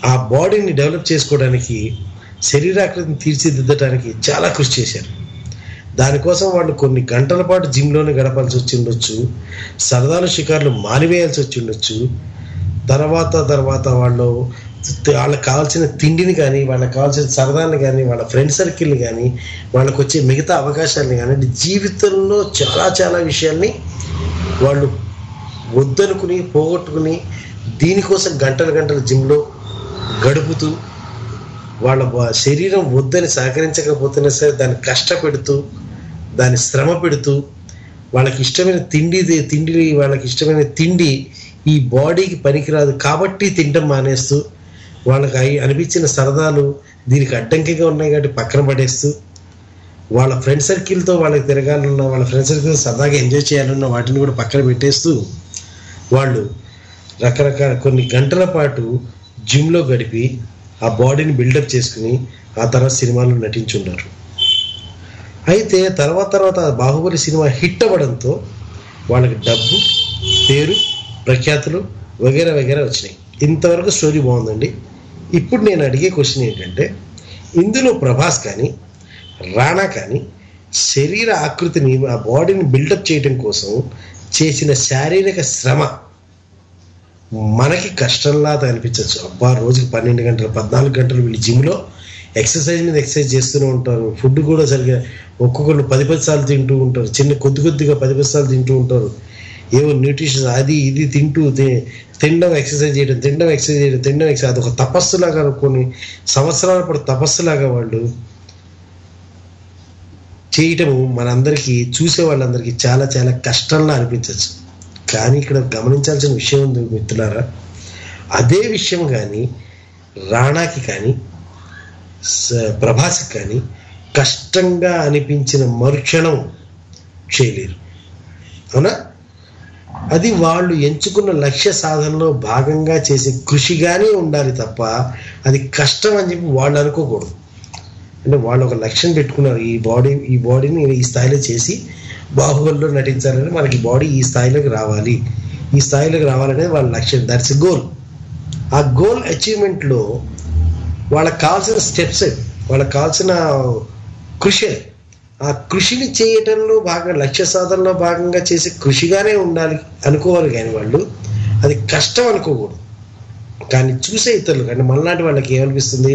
ఆ బాడీని డెవలప్ చేసుకోవడానికి శరీరాకృతిని తీర్చిదిద్దడానికి చాలా కృషి చేశారు దానికోసం వాళ్ళు కొన్ని గంటల పాటు జిమ్లోనే గడపాల్సి వచ్చి ఉండొచ్చు సరదాలు షికార్లు మానివేయాల్సి వచ్చి ఉండొచ్చు తర్వాత తర్వాత వాళ్ళు వాళ్ళకి కావాల్సిన తిండిని కానీ వాళ్ళకి కావాల్సిన సరదాన్ని కానీ వాళ్ళ ఫ్రెండ్ సర్కిల్ని కానీ వాళ్ళకి వచ్చే మిగతా అవకాశాలని కానీ అంటే జీవితంలో చాలా చాలా విషయాల్ని వాళ్ళు వద్దనుకుని పోగొట్టుకుని దీనికోసం గంటలు గంటలు జిమ్లో గడుపుతూ వాళ్ళ బ- శరీరం వద్దని సహకరించకపోతున్నా సరే దాన్ని కష్టపెడుతూ దాన్ని శ్రమ పెడుతూ వాళ్ళకి ఇష్టమైన తిండి ది- తిండి వాళ్ళకి ఇష్టమైన తిండి ఈ బాడీకి పనికిరాదు కాబట్టి తినడం మానేస్తూ వాళ్ళకి అయి అనిపించిన సరదాలు దీనికి అడ్డంకిగా ఉన్నాయి కాబట్టి పక్కన పడేస్తూ వాళ్ళ ఫ్రెండ్ సర్కిల్తో వాళ్ళకి తిరగాలన్నా వాళ్ళ ఫ్రెండ్ సర్కిల్ సరదాగా ఎంజాయ్ చేయాలన్నా వాటిని కూడా పక్కన పెట్టేస్తూ వాళ్ళు రకరకాల కొన్ని గంటల పాటు జిమ్లో గడిపి ఆ బాడీని బిల్డప్ చేసుకుని ఆ తర్వాత సినిమాలో నటించున్నారు అయితే తర్వాత తర్వాత ఆ బాహుబలి సినిమా హిట్ అవ్వడంతో వాళ్ళకి డబ్బు పేరు ప్రఖ్యాతులు వగేరా వగేరా వచ్చినాయి ఇంతవరకు స్టోరీ బాగుందండి ఇప్పుడు నేను అడిగే క్వశ్చన్ ఏంటంటే ఇందులో ప్రభాస్ కానీ రాణా కానీ శరీర ఆకృతిని ఆ బాడీని బిల్డప్ చేయడం కోసం చేసిన శారీరక శ్రమ మనకి కష్టంలా అనిపించవచ్చు అబ్బా రోజుకి పన్నెండు గంటలు పద్నాలుగు గంటలు వీళ్ళు జిమ్లో ఎక్సర్సైజ్ మీద ఎక్సర్సైజ్ చేస్తూనే ఉంటారు ఫుడ్ కూడా సరిగా ఒక్కొక్కరు పది పది సార్లు తింటూ ఉంటారు చిన్న కొద్ది కొద్దిగా పది పది సార్లు తింటూ ఉంటారు ఏవో న్యూట్రిషన్ అది ఇది తింటూ తి- తినడం ఎక్సర్సైజ్ చేయడం తినడం ఎక్సర్సైజ్ చేయడం తినడం ఎక్సర్సైజ్ అదొక తపస్సులాగా కొన్ని సంవత్సరాల పాటు తపస్సులాగా వాళ్ళు చేయటము మనందరికీ చూసే వాళ్ళందరికీ చాలా చాలా కష్టంలా అనిపించవచ్చు కానీ ఇక్కడ గమనించాల్సిన విషయం ఉంది మిత్రులారా అదే విషయం కానీ రాణాకి కానీ స- ప్రభాస్కి కానీ కష్టంగా అనిపించిన మరుక్షణం చేయలేరు అవునా అది వాళ్ళు ఎంచుకున్న లక్ష్య సాధనలో భాగంగా చేసే కృషిగానే ఉండాలి తప్ప అది కష్టం అని చెప్పి వాళ్ళు అనుకోకూడదు అంటే వాళ్ళు ఒక లక్ష్యం పెట్టుకున్నారు ఈ బాడీ ఈ బాడీని నేను ఈ స్థాయిలో చేసి బాహుబలిలో నటించాలని మనకి బాడీ ఈ స్థాయిలోకి రావాలి ఈ స్థాయిలోకి రావాలనేది వాళ్ళ లక్ష్యం దట్స్ గోల్ ఆ గోల్ అచీవ్మెంట్లో వాళ్ళకి కావాల్సిన స్టెప్స్ వాళ్ళకి కావాల్సిన కృషి ఆ కృషిని చేయటంలో భాగంగా లక్ష్య సాధనలో భాగంగా చేసే కృషిగానే ఉండాలి అనుకోవాలి కానీ వాళ్ళు అది కష్టం అనుకోకూడదు కానీ చూసే ఇతరులు కానీ మనలాంటి వాళ్ళకి ఏమనిపిస్తుంది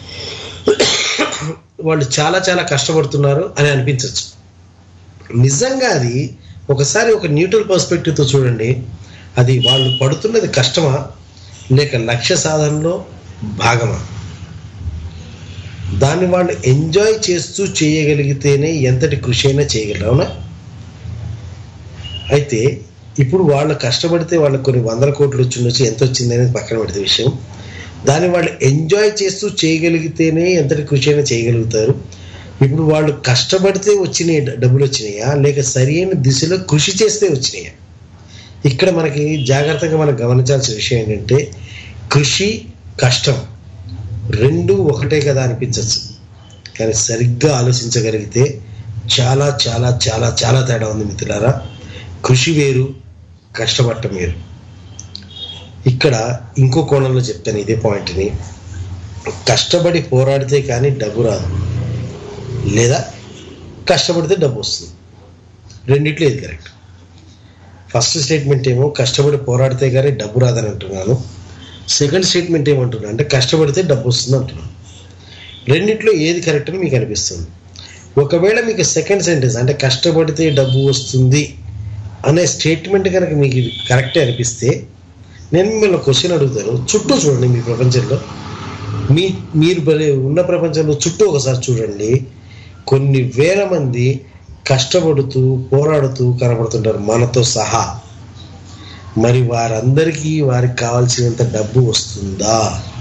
వాళ్ళు చాలా చాలా కష్టపడుతున్నారు అని అనిపించవచ్చు నిజంగా అది ఒకసారి ఒక న్యూట్రల్ పర్స్పెక్టివ్తో చూడండి అది వాళ్ళు పడుతున్నది కష్టమా లేక లక్ష్య సాధనలో భాగమా దాన్ని వాళ్ళు ఎంజాయ్ చేస్తూ చేయగలిగితేనే ఎంతటి కృషి అయినా చేయగలరు అవునా అయితే ఇప్పుడు వాళ్ళు కష్టపడితే వాళ్ళకి కొన్ని వందల కోట్లు వచ్చి ఉండొచ్చు ఎంత వచ్చింది అనేది పక్కన పెడితే విషయం దాన్ని వాళ్ళు ఎంజాయ్ చేస్తూ చేయగలిగితేనే ఎంతటి కృషి అయినా చేయగలుగుతారు ఇప్పుడు వాళ్ళు కష్టపడితే వచ్చినాయి డబ్బులు వచ్చినాయా లేక సరైన దిశలో కృషి చేస్తే వచ్చినాయా ఇక్కడ మనకి జాగ్రత్తగా మనం గమనించాల్సిన విషయం ఏంటంటే కృషి కష్టం రెండు ఒకటే కదా అనిపించవచ్చు కానీ సరిగ్గా ఆలోచించగలిగితే చాలా చాలా చాలా చాలా తేడా ఉంది మిత్రులారా కృషి వేరు కష్టపడటం వేరు ఇక్కడ ఇంకో కోణంలో చెప్తాను ఇదే పాయింట్ని కష్టపడి పోరాడితే కానీ డబ్బు రాదు లేదా కష్టపడితే డబ్బు వస్తుంది రెండిట్లో ఇది కరెక్ట్ ఫస్ట్ స్టేట్మెంట్ ఏమో కష్టపడి పోరాడితే కానీ డబ్బు రాదని అంటున్నాను సెకండ్ స్టేట్మెంట్ ఏమంటున్నా అంటే కష్టపడితే డబ్బు వస్తుంది అంటున్నాను రెండిట్లో ఏది కరెక్ట్ అని మీకు అనిపిస్తుంది ఒకవేళ మీకు సెకండ్ సెంటెన్స్ అంటే కష్టపడితే డబ్బు వస్తుంది అనే స్టేట్మెంట్ కనుక మీకు ఇది కరెక్టే అనిపిస్తే నేను మిమ్మల్ని క్వశ్చన్ అడుగుతాను చుట్టూ చూడండి మీ ప్రపంచంలో మీ మీరు బలే- ఉన్న ప్రపంచంలో చుట్టూ ఒకసారి చూడండి కొన్ని వేల మంది కష్టపడుతూ పోరాడుతూ కనబడుతుంటారు మనతో సహా మరి వారందరికీ వారికి కావాల్సినంత డబ్బు వస్తుందా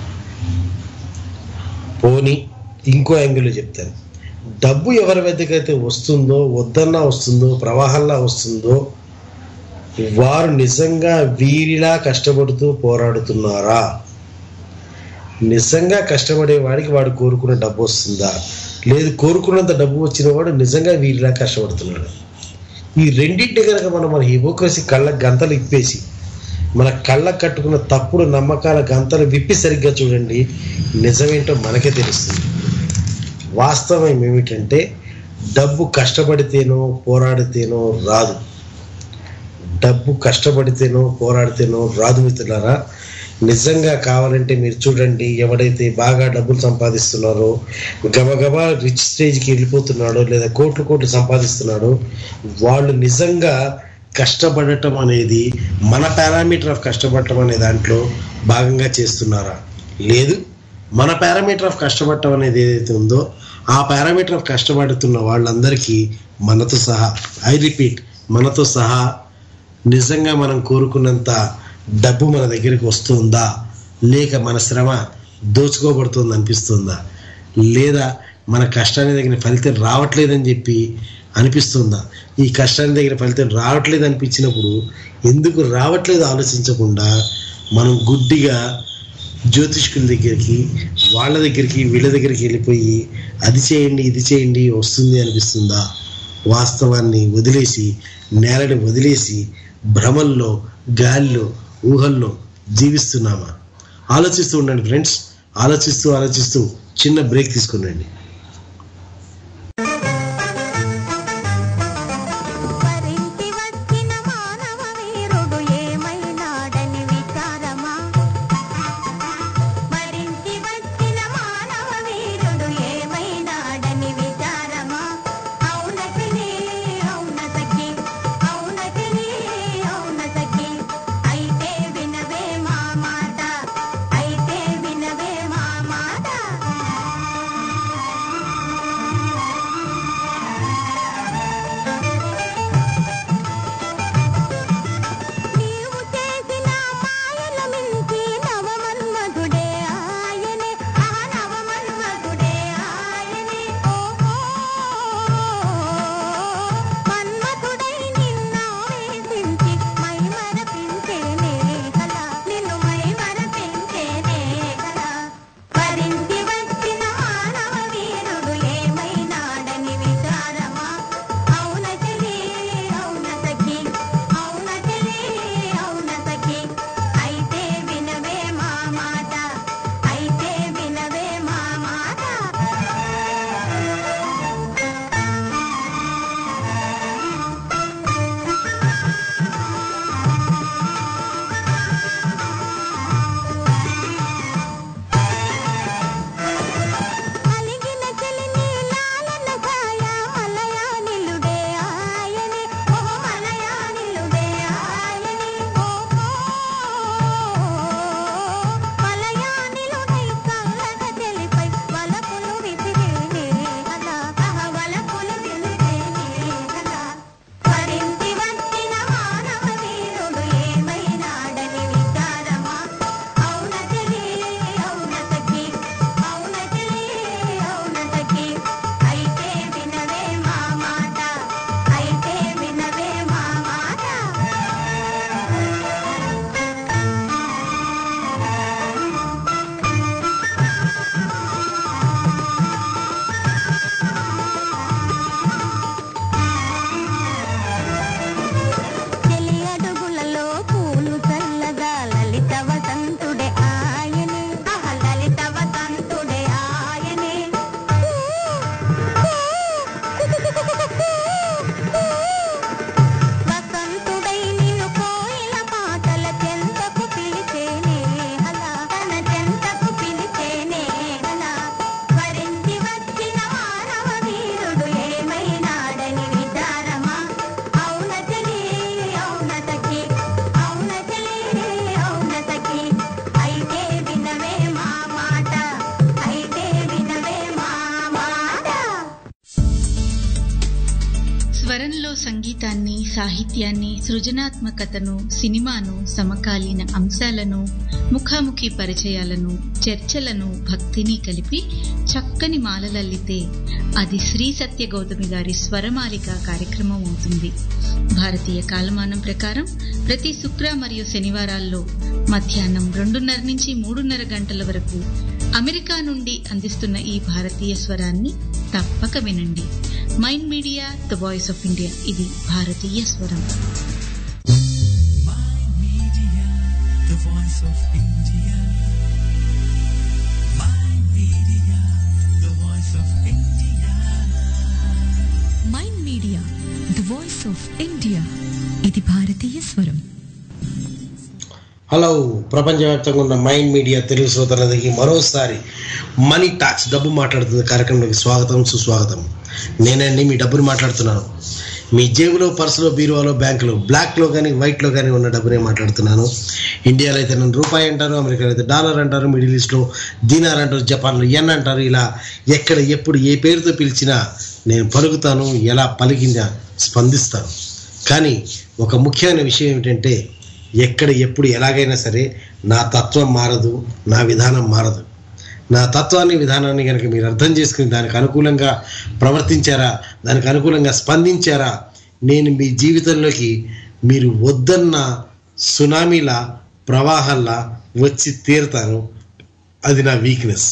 పోని ఇంకో యాంగిల్లో చెప్తాను డబ్బు ఎవరి వద్దకైతే వస్తుందో వద్దన్నా వస్తుందో ప్రవాహంలా వస్తుందో వారు నిజంగా వీరిలా కష్టపడుతూ పోరాడుతున్నారా నిజంగా కష్టపడే వాడికి వాడు కోరుకున్న డబ్బు వస్తుందా లేదు కోరుకున్నంత డబ్బు వచ్చిన వాడు నిజంగా వీరిలా కష్టపడుతున్నాడు ఈ రెండింటి కనుక మనం మన హిపోక్రసీ కళ్ళ గంతలు ఇప్పేసి మన కళ్ళకు కట్టుకున్న తప్పుడు నమ్మకాల గంతలు విప్పి సరిగ్గా చూడండి నిజమేంటో మనకే తెలుస్తుంది వాస్తవం ఏమిటంటే డబ్బు కష్టపడితేనో పోరాడితేనో రాదు డబ్బు కష్టపడితేనో పోరాడితేనో రాదు మిత్రులారా నిజంగా కావాలంటే మీరు చూడండి ఎవడైతే బాగా డబ్బులు సంపాదిస్తున్నారో గబగబా రిచ్ స్టేజ్కి వెళ్ళిపోతున్నాడో లేదా కోట్లు కోట్లు సంపాదిస్తున్నాడో వాళ్ళు నిజంగా కష్టపడటం అనేది మన పారామీటర్ ఆఫ్ కష్టపడటం అనే దాంట్లో భాగంగా చేస్తున్నారా లేదు మన పారామీటర్ ఆఫ్ కష్టపడటం అనేది ఏదైతే ఉందో ఆ పారామీటర్ ఆఫ్ కష్టపడుతున్న వాళ్ళందరికీ మనతో సహా ఐ రిపీట్ మనతో సహా నిజంగా మనం కోరుకున్నంత డబ్బు మన దగ్గరికి వస్తుందా లేక మన శ్రమ దోచుకోబడుతుంది అనిపిస్తుందా లేదా మన కష్టానికి తగిన ఫలితం రావట్లేదని చెప్పి అనిపిస్తుందా ఈ కష్టానికి దగ్గర ఫలితం రావట్లేదు అనిపించినప్పుడు ఎందుకు రావట్లేదు ఆలోచించకుండా మనం గుడ్డిగా జ్యోతిష్కుల దగ్గరికి వాళ్ళ దగ్గరికి వీళ్ళ దగ్గరికి వెళ్ళిపోయి అది చేయండి ఇది చేయండి వస్తుంది అనిపిస్తుందా వాస్తవాన్ని వదిలేసి నేలని వదిలేసి భ్రమల్లో గాలిలో ఊహల్లో జీవిస్తున్నామా ఆలోచిస్తూ ఉండండి ఫ్రెండ్స్ ఆలోచిస్తూ ఆలోచిస్తూ చిన్న బ్రేక్ తీసుకునండి వరించి వచ్చిన మానవ వీరుడు ఏమైనాడని విచారమా వరించి వచ్చిన మానవ వీరుడు ఏమైనాడని విచారమా అవునటిని అవునతకి అవునటిని అవునతకి అయితే వినవే మా మాట అయితే వినవే మా మాట నీవు చేసిన మాయల మించి నవమన్మధుడే ఆయనే ఆ నవమన్మధుడే ఆయనే ఓహో మన్మధుడై నిన్నావేశించి మై మరపించేనే కలా నిన్ను మై మరపించేనే కలా వరించి వచ్చిన మానవ వీరుడు ఏమైనాడని విచారమా అవునచలి అవునసకి అవునచలి అవునసకి అయితే వినవే మా మాట అయితే వినవే మా మాట అలిగిన చెలిని లాలన కాయ మలయానిలుడే ఆయనే ఓ మలయానిలుడే ఆయనే ఓహో మలయానిలుడై కళ్ళగ తెలిపై వలపులు విసిరేనే అలా అహ వలపులు విసిరేనే అలా వరించి వచ్చిన మానవ వీరుడు ఏమైనాడని విచారమా అవునచలి అవునసకి అవునచలి అవునసకి అయితే వినవే మా మాట అయితే వినవే మా మాట చెలి అడుగులలో పూలు చల్లగా లలిత వసంతుడే ఆయనే ఆహ లలిత వసంతుడే ఆయనే వసంతుడై నిన్ను కోయిల పాటల చెంతకు పిలిచేనే అలా తన చెంతకు పిలిచేనే అలా వరించి వచ్చిన మానవ వీరుడు ఏమైనాడని విచారమా అవునచలి అవునతకి అవునచలి అవునతకి అయితే వినవే మా మాట అయితే వినవే మా మాట స్వరంలో సంగీతాన్ని సాహిత్యాన్ని సృజనాత్మకతను సినిమాను సమకాలీన అంశాలను ముఖాముఖి పరిచయాలను చర్చలను భక్తిని కలిపి చక్కని మాలలల్లితే అది శ్రీ సత్య గౌతమి గారి స్వరమాలిక కార్యక్రమం అవుతుంది భారతీయ కాలమానం ప్రకారం ప్రతి శుక్ర మరియు శనివారాల్లో మధ్యాహ్నం రెండున్నర నుంచి మూడున్నర గంటల వరకు అమెరికా నుండి అందిస్తున్న ఈ భారతీయ స్వరాన్ని తప్పక వినండి Mind Media the voice of India ఇది భారతీయ స్వరం Media, voice of India. My media, the voice of India. Mind Media the voice of India ఇది భారతీయ స్వరం హలో ప్రపంచవ్యాప్తంగా ఉన్న మైండ్ మీడియా తెలుగు శ్రోతలందరికీ మరోసారి మనీ టాక్స్ డబ్బు మాట్లాడుతున్న కార్యక్రమానికి స్వాగతం సుస్వాగతం నేనండి మీ డబ్బుని మాట్లాడుతున్నాను మీ జేబులో పర్సులో బీరువాలో బ్యాంకులో బ్లాక్లో కానీ వైట్లో కానీ ఉన్న డబ్బునే మాట్లాడుతున్నాను ఇండియాలో అయితే నన్ను రూపాయి అంటారు అమెరికాలో అయితే డాలర్ అంటారు మిడిల్ ఈస్ట్లో దీనార్ అంటారు జపాన్లో ఎన్ అంటారు ఇలా ఎక్కడ ఎప్పుడు ఏ పేరుతో పిలిచినా నేను పలుకుతాను ఎలా పలికిందా స్పందిస్తాను కానీ ఒక ముఖ్యమైన విషయం ఏమిటంటే ఎక్కడ ఎప్పుడు ఎలాగైనా సరే నా తత్వం మారదు నా విధానం మారదు నా తత్వాన్ని విధానాన్ని కనుక మీరు అర్థం చేసుకుని దానికి అనుకూలంగా ప్రవర్తించారా దానికి అనుకూలంగా స్పందించారా నేను మీ జీవితంలోకి మీరు వద్దన్న సునామీలా ప్రవాహంలా వచ్చి తీరుతాను అది నా వీక్నెస్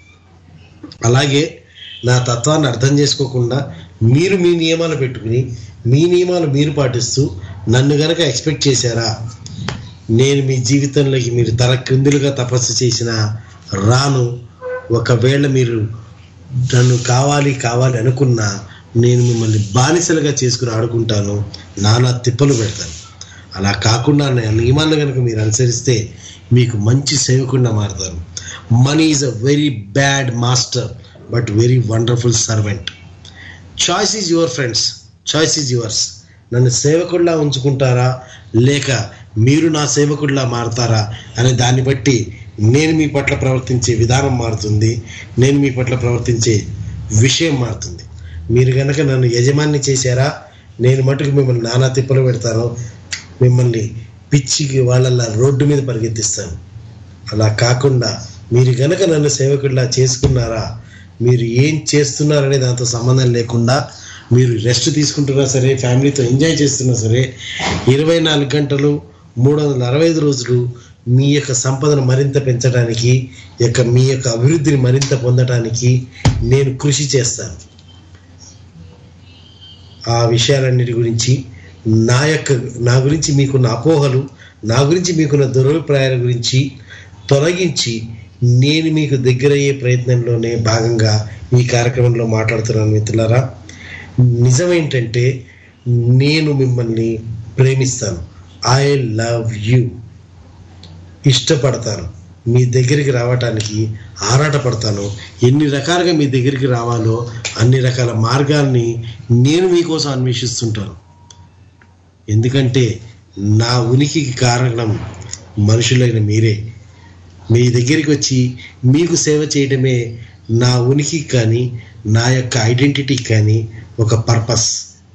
అలాగే నా తత్వాన్ని అర్థం చేసుకోకుండా మీరు మీ నియమాలు పెట్టుకుని మీ నియమాలు మీరు పాటిస్తూ నన్ను గనక ఎక్స్పెక్ట్ చేశారా నేను మీ జీవితంలోకి మీరు తల క్రిందులుగా తపస్సు చేసిన రాను ఒకవేళ మీరు నన్ను కావాలి కావాలి అనుకున్నా నేను మిమ్మల్ని బానిసలుగా చేసుకుని ఆడుకుంటాను నానా తిప్పలు పెడతాను అలా కాకుండా నా నియమాలను కనుక మీరు అనుసరిస్తే మీకు మంచి సేవకుండా మారుతారు money is a very bad master but very wonderful servant choice is your friends choice is yours నన్ను సేవకుడిలా ఉంచుకుంటారా లేక మీరు నా సేవకుడిలా మారతారా అనే దాన్ని బట్టి నేను మీ పట్ల ప్రవర్తించే విధానం మారుతుంది నేను మీ పట్ల ప్రవర్తించే విషయం మారుతుంది మీరు కనుక నన్ను యజమాని చేశారా నేను మటుకు మిమ్మల్ని నానా తిప్పలు పెడతాను మిమ్మల్ని పిచ్చికి వాళ్ళ రోడ్డు మీద పరిగెత్తిస్తాను అలా కాకుండా మీరు గనక నన్ను సేవకుడిలా చేసుకున్నారా మీరు ఏం చేస్తున్నారనే దాంతో సంబంధం లేకుండా మీరు రెస్ట్ తీసుకుంటున్నా సరే ఫ్యామిలీతో ఎంజాయ్ చేస్తున్నా సరే ఇరవై నాలుగు గంటలు మూడు వందల అరవై ఐదు రోజులు మీ యొక్క సంపదను మరింత పెంచడానికి యొక్క మీ యొక్క అభివృద్ధిని మరింత పొందడానికి నేను కృషి చేస్తాను ఆ విషయాలన్నిటి గురించి నా యొక్క నా గురించి మీకున్న అపోహలు నా గురించి మీకున్న దురభిప్రాయాల గురించి తొలగించి నేను మీకు దగ్గరయ్యే ప్రయత్నంలోనే భాగంగా ఈ కార్యక్రమంలో మాట్లాడుతున్నాను మిత్రులారా నిజమేంటంటే నేను మిమ్మల్ని ప్రేమిస్తాను ఐ లవ్ యూ ఇష్టపడతాను మీ దగ్గరికి రావటానికి ఆరాటపడతాను ఎన్ని రకాలుగా మీ దగ్గరికి రావాలో అన్ని రకాల మార్గాల్ని నేను మీకోసం అన్వేషిస్తుంటాను ఎందుకంటే నా ఉనికికి కారణం మనుషులైన మీరే మీ దగ్గరికి వచ్చి మీకు సేవ చేయడమే నా ఉనికి కానీ నా యొక్క ఐడెంటిటీకి కానీ ఒక పర్పస్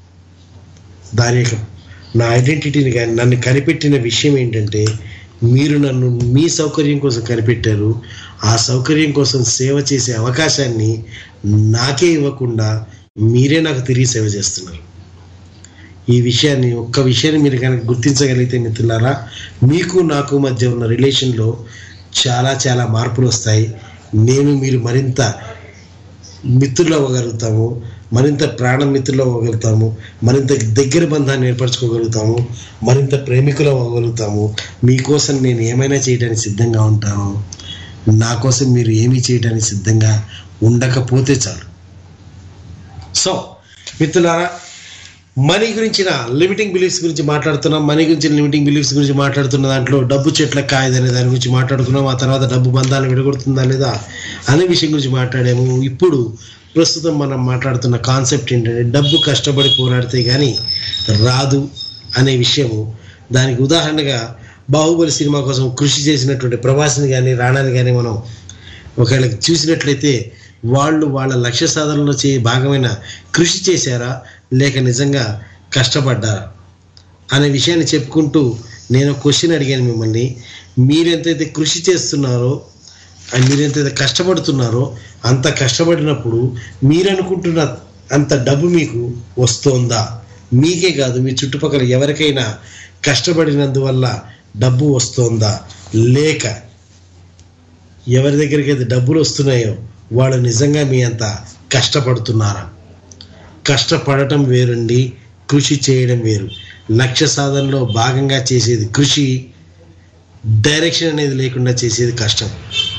దాని యొక్క నా ఐడెంటిటీని కానీ నన్ను కనిపెట్టిన విషయం ఏంటంటే మీరు నన్ను మీ సౌకర్యం కోసం కనిపెట్టారు ఆ సౌకర్యం కోసం సేవ చేసే అవకాశాన్ని నాకే ఇవ్వకుండా మీరే నాకు తిరిగి సేవ చేస్తున్నారు ఈ విషయాన్ని ఒక్క విషయాన్ని మీరు కనుక గుర్తించగలిగితే మిత్రులారా మీకు నాకు మధ్య ఉన్న రిలేషన్లో చాలా చాలా మార్పులు వస్తాయి నేను మీరు మరింత మిత్రులు అవ్వగలుగుతాము మరింత ప్రాణం మిత్రులు అవ్వగలుగుతాము మరింత దగ్గర బంధాన్ని ఏర్పరచుకోగలుగుతాము మరింత ప్రేమికులు అవ్వగలుగుతాము మీకోసం నేను ఏమైనా చేయడానికి సిద్ధంగా ఉంటాను నా కోసం మీరు ఏమీ చేయడానికి సిద్ధంగా ఉండకపోతే చాలు సో మిత్రులారా మనీ గురించిన లిమిటింగ్ బిలీఫ్స్ గురించి మాట్లాడుతున్నాం మనీ గురించిన లిమిటింగ్ బిలీఫ్స్ గురించి మాట్లాడుతున్న దాంట్లో డబ్బు చెట్ల కాయదనే దాని గురించి మాట్లాడుకున్నాం ఆ తర్వాత డబ్బు బంధాలను విడగొడుతుందా లేదా అనే విషయం గురించి మాట్లాడాము ఇప్పుడు ప్రస్తుతం మనం మాట్లాడుతున్న కాన్సెప్ట్ ఏంటంటే డబ్బు కష్టపడి పోరాడితే కానీ రాదు అనే విషయము దానికి ఉదాహరణగా బాహుబలి సినిమా కోసం కృషి చేసినటువంటి ప్రభాస్ని కానీ రాణాని కానీ మనం ఒకవేళ చూసినట్లయితే వాళ్ళు వాళ్ళ లక్ష్య సాధనలో చే భాగమైన కృషి చేశారా లేక నిజంగా కష్టపడ్డారా అనే విషయాన్ని చెప్పుకుంటూ నేను క్వశ్చన్ అడిగాను మిమ్మల్ని మీరెంతైతే కృషి చేస్తున్నారో అండ్ మీరు ఎంతైతే కష్టపడుతున్నారో అంత కష్టపడినప్పుడు మీరు అనుకుంటున్న అంత డబ్బు మీకు వస్తోందా మీకే కాదు మీ చుట్టుపక్కల ఎవరికైనా కష్టపడినందువల్ల డబ్బు వస్తోందా లేక ఎవరి దగ్గరికి అయితే డబ్బులు వస్తున్నాయో వాళ్ళు నిజంగా మీ అంత కష్టపడుతున్నారా కష్టపడటం వేరండి కృషి చేయడం వేరు లక్ష్య సాధనలో భాగంగా చేసేది కృషి డైరెక్షన్ అనేది లేకుండా చేసేది కష్టం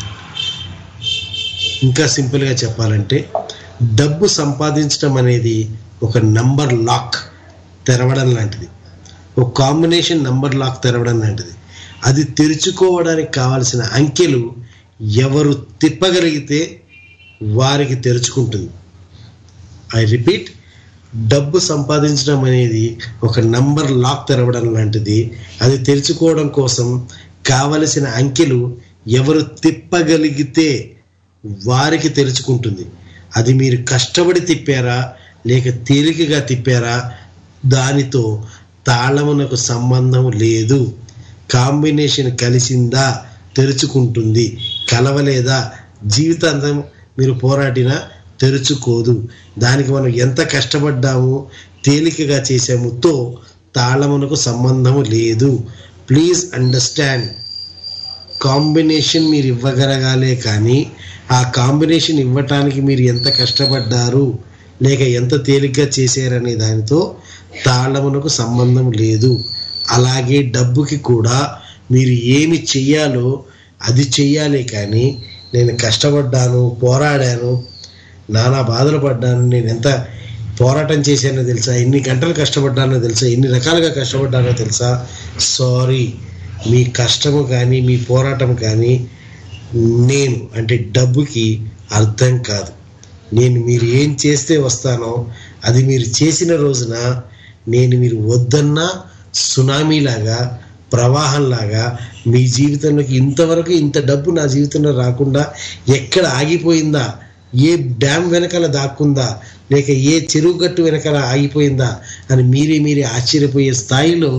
ఇంకా సింపుల్గా చెప్పాలంటే డబ్బు సంపాదించడం అనేది ఒక నంబర్ లాక్ తెరవడం లాంటిది ఒక కాంబినేషన్ నంబర్ లాక్ తెరవడం లాంటిది అది తెరుచుకోవడానికి కావాల్సిన అంకెలు ఎవరు తిప్పగలిగితే వారికి తెరుచుకుంటుంది ఐ రిపీట్ డబ్బు సంపాదించడం అనేది ఒక నంబర్ లాక్ తెరవడం లాంటిది అది తెరుచుకోవడం కోసం కావలసిన అంకెలు ఎవరు తిప్పగలిగితే వారికి తెరుచుకుంటుంది అది మీరు కష్టపడి తిప్పారా లేక తేలికగా తిప్పారా దానితో తాళమునకు సంబంధం లేదు కాంబినేషన్ కలిసిందా తెరుచుకుంటుంది కలవలేదా జీవితాంతం మీరు పోరాడినా తెరుచుకోదు దానికి మనం ఎంత కష్టపడ్డాము తేలికగా చేసాము తో తాళమునకు సంబంధము లేదు ప్లీజ్ అండర్స్టాండ్ కాంబినేషన్ మీరు ఇవ్వగలగాలే కానీ ఆ కాంబినేషన్ ఇవ్వటానికి మీరు ఎంత కష్టపడ్డారు లేక ఎంత తేలిగ్గా చేశారనే దానితో తాళమునకు సంబంధం లేదు అలాగే డబ్బుకి కూడా మీరు ఏమి చెయ్యాలో అది చెయ్యాలి కానీ నేను కష్టపడ్డాను పోరాడాను నానా బాధలు పడ్డాను నేను ఎంత పోరాటం చేశానో తెలుసా ఎన్ని గంటలు కష్టపడ్డానో తెలుసా ఎన్ని రకాలుగా కష్టపడ్డానో తెలుసా సారీ మీ కష్టము కానీ మీ పోరాటం కానీ నేను అంటే డబ్బుకి అర్థం కాదు నేను మీరు ఏం చేస్తే వస్తానో అది మీరు చేసిన రోజున నేను మీరు వద్దన్నా సునామీలాగా ప్రవాహంలాగా మీ జీవితంలోకి ఇంతవరకు ఇంత డబ్బు నా జీవితంలో రాకుండా ఎక్కడ ఆగిపోయిందా ఏ డ్యామ్ వెనకాల దాక్కుందా లేక ఏ చెరువు గట్టు వెనకాల ఆగిపోయిందా అని మీరే మీరే ఆశ్చర్యపోయే స్థాయిలో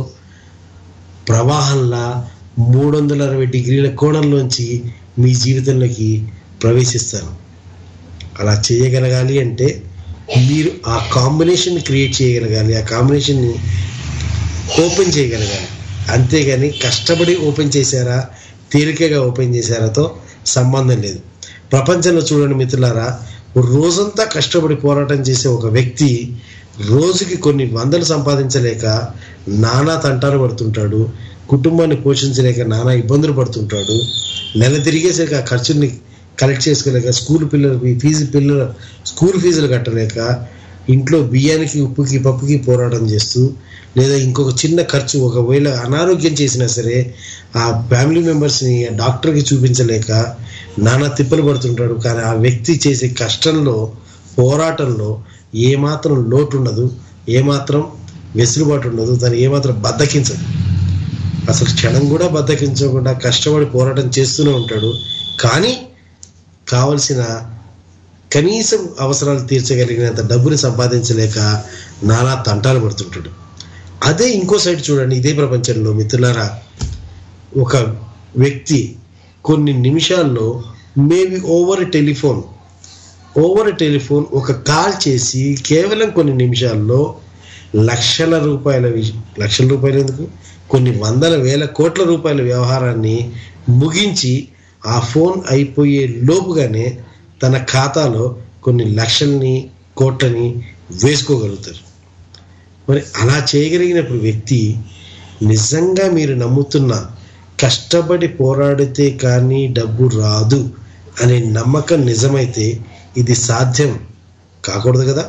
ప్రవాహంలా మూడు వందల అరవై డిగ్రీల కోణంలోంచి మీ జీవితంలోకి ప్రవేశిస్తాను అలా చేయగలగాలి అంటే మీరు ఆ కాంబినేషన్ క్రియేట్ చేయగలగాలి ఆ కాంబినేషన్ని ఓపెన్ చేయగలగాలి అంతేగాని కష్టపడి ఓపెన్ చేశారా తేలికగా ఓపెన్ చేశారాతో సంబంధం లేదు ప్రపంచంలో చూడండి మిత్రులారా రోజంతా కష్టపడి పోరాటం చేసే ఒక వ్యక్తి రోజుకి కొన్ని వందలు సంపాదించలేక నానా తంటాలు పడుతుంటాడు కుటుంబాన్ని పోషించలేక నానా ఇబ్బందులు పడుతుంటాడు నెల తిరిగేసరికి ఆ ఖర్చుల్ని కలెక్ట్ చేసుకోలేక స్కూల్ పిల్లలకి ఫీజు పిల్లల స్కూల్ ఫీజులు కట్టలేక ఇంట్లో బియ్యానికి ఉప్పుకి పప్పుకి పోరాటం చేస్తూ లేదా ఇంకొక చిన్న ఖర్చు ఒకవేళ అనారోగ్యం చేసినా సరే ఆ ఫ్యామిలీ మెంబర్స్ని డాక్టర్కి చూపించలేక నానా తిప్పలు పడుతుంటాడు కానీ ఆ వ్యక్తి చేసే కష్టంలో పోరాటంలో ఏమాత్రం లోటు ఉండదు ఏమాత్రం వెసులుబాటు ఉండదు దాన్ని ఏమాత్రం బద్దకించదు అసలు క్షణం కూడా బద్దకించకుండా కష్టపడి పోరాటం చేస్తూనే ఉంటాడు కానీ కావలసిన కనీసం అవసరాలు తీర్చగలిగినంత డబ్బుని సంపాదించలేక నానా తంటాలు పడుతుంటాడు అదే ఇంకో సైడ్ చూడండి ఇదే ప్రపంచంలో మిత్రులారా ఒక వ్యక్తి కొన్ని నిమిషాల్లో maybe over telephone over telephone ఒక కాల్ చేసి కేవలం కొన్ని నిమిషాల్లో లక్షల రూపాయల విష- లక్షల రూపాయలు ఎందుకు కొన్ని వందల వేల కోట్ల రూపాయల వ్యవహారాన్ని ముగించి ఆ ఫోన్ అయిపోయే లోపుగానే తన ఖాతాలో కొన్ని లక్షల్ని కోట్లని వేసుకోగలుగుతారు మరి అలా చేయగలిగినప్పుడు వ్యక్తి నిజంగా మీరు నమ్ముతున్న కష్టపడి పోరాడితే కానీ డబ్బు రాదు అనే నమ్మకం నిజమైతే ఇది సాధ్యం కాకూడదు కదా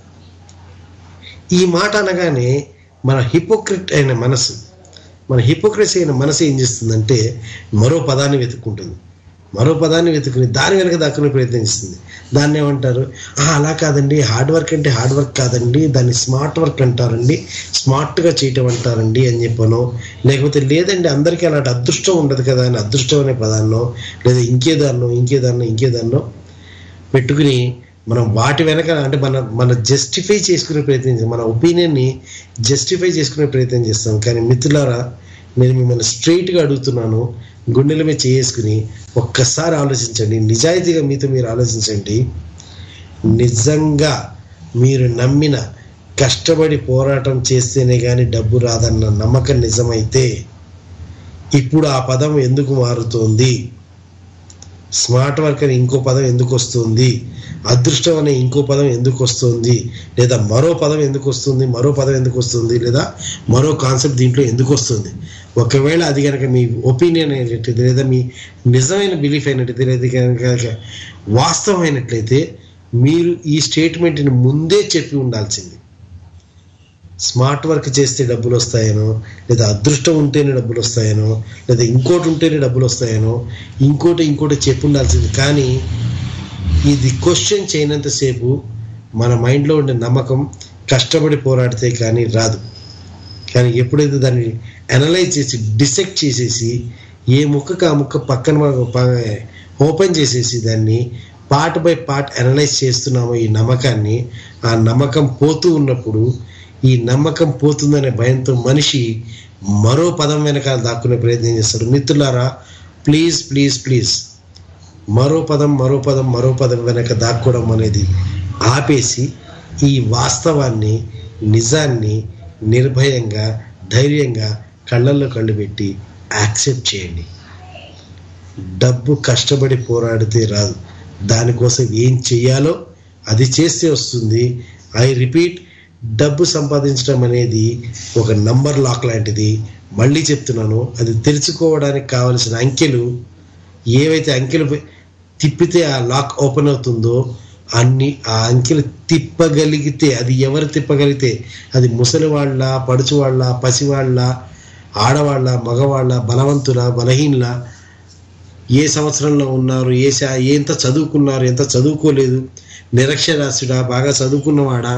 ఈ మాట అనగానే మన హిపోక్రిట్ అయిన మనసు మన హిపోక్రసీ అయిన మనసు ఏం చేస్తుందంటే మరో పదాన్ని వెతుక్కుంటుంది మరో పదాన్ని వెతుకుని దాని వెనక దక్కునే ప్రయత్నిస్తుంది దాన్ని ఏమంటారు "ఆ, అలా కాదండి హార్డ్ వర్క్ అంటే హార్డ్ వర్క్ కాదండి దాన్ని స్మార్ట్ వర్క్ అంటారండి స్మార్ట్గా చేయటం అంటారండి అని చెప్పాను లేకపోతే లేదండి అందరికీ అలాంటి అదృష్టం ఉండదు కదా అని అదృష్టం అనే పదాన్నో లేదా ఇంకేదాన్నో ఇంకేదాన్నో ఇంకేదాన్నో పెట్టుకుని మనం వాటి వెనక అంటే మన మన జస్టిఫై చేసుకునే ప్రయత్నం చేస్తాం మన ఒపీనియన్ని జస్టిఫై చేసుకునే ప్రయత్నం చేస్తాం కానీ మిత్రులారా నేను మిమ్మల్ని స్ట్రైట్గా అడుగుతున్నాను గుండెల మీద చేసుకుని ఒక్కసారి ఆలోచించండి నిజాయితీగా మీతో మీరు ఆలోచించండి నిజంగా మీరు నమ్మిన కష్టపడి పోరాటం చేస్తేనే కానీ డబ్బు రాదన్న నమ్మకం నిజమైతే ఇప్పుడు ఆ పదం ఎందుకు మారుతోంది స్మార్ట్ వర్క్ అని ఇంకో పదం ఎందుకు వస్తుంది అదృష్టం అనే ఇంకో పదం ఎందుకు వస్తుంది లేదా మరో పదం ఎందుకు వస్తుంది మరో పదం ఎందుకు వస్తుంది లేదా మరో కాన్సెప్ట్ దీంట్లో ఎందుకు వస్తుంది ఒకవేళ అది కనుక మీ ఒపీనియన్ అయినట్లయితే లేదా మీ నిజమైన బిలీఫ్ అయినట్లయితే లేదా కనుక వాస్తవమైనట్లయితే మీరు ఈ స్టేట్మెంట్ని ముందే చెప్పి ఉండాల్సింది స్మార్ట్ వర్క్ చేస్తే డబ్బులు వస్తాయనో లేదా అదృష్టం ఉంటేనే డబ్బులు వస్తాయనో లేదా ఇంకోటి ఉంటేనే డబ్బులు వస్తాయనో ఇంకోటి ఇంకోటి చెప్పి ఉండాల్సింది కానీ ఇది క్వశ్చన్ చేయనంతసేపు మన మైండ్లో ఉండే నమ్మకం కష్టపడి పోరాడితే కానీ రాదు కానీ ఎప్పుడైతే దాన్ని అనలైజ్ చేసి డిసెక్ట్ చేసేసి ఏ ముక్కకు ఆ ముక్క పక్కన ఓపెన్ చేసేసి దాన్ని పార్ట్ బై పార్ట్ అనలైజ్ చేస్తున్నామో ఈ నమ్మకాన్ని ఆ నమ్మకం పోతూ ఉన్నప్పుడు ఈ నమ్మకం పోతుందనే భయంతో మనిషి మరో పదం వెనకాల దాక్కునే ప్రయత్నం చేస్తాడు మిత్రులారా ప్లీజ్ ప్లీజ్ ప్లీజ్ మరో పదం మరో పదం మరో పదం వెనక దాక్కోవడం అనేది ఆపేసి ఈ వాస్తవాన్ని నిజాన్ని నిర్భయంగా ధైర్యంగా కళ్ళల్లో కళ్ళు పెట్టి యాక్సెప్ట్ చేయండి డబ్బు కష్టపడి పోరాడితే రాదు దానికోసం ఏం చెయ్యాలో అది చేస్తే వస్తుంది ఐ రిపీట్ డబ్బు సంపాదించడం అనేది ఒక నంబర్ లాక్ లాంటిది మళ్ళీ చెప్తున్నాను అది తెలుసుకోవడానికి కావలసిన అంకెలు ఏవైతే అంకెలు తిప్పితే ఆ లాక్ ఓపెన్ అవుతుందో అన్ని ఆ అంకెలు తిప్పగలిగితే అది ఎవరు తిప్పగలిగితే అది ముసలి వాళ్ళ పడుచు వాళ్ళ పసివాళ్ళ ఆడవాళ్ళ మగవాళ్ళ బలవంతుల బలహీనుల ఏ సంవత్సరంలో ఉన్నారు ఏ శా- ఎంత చదువుకున్నారు ఎంత చదువుకోలేదు నిరక్షరాస్యుడా బాగా చదువుకున్నవాడా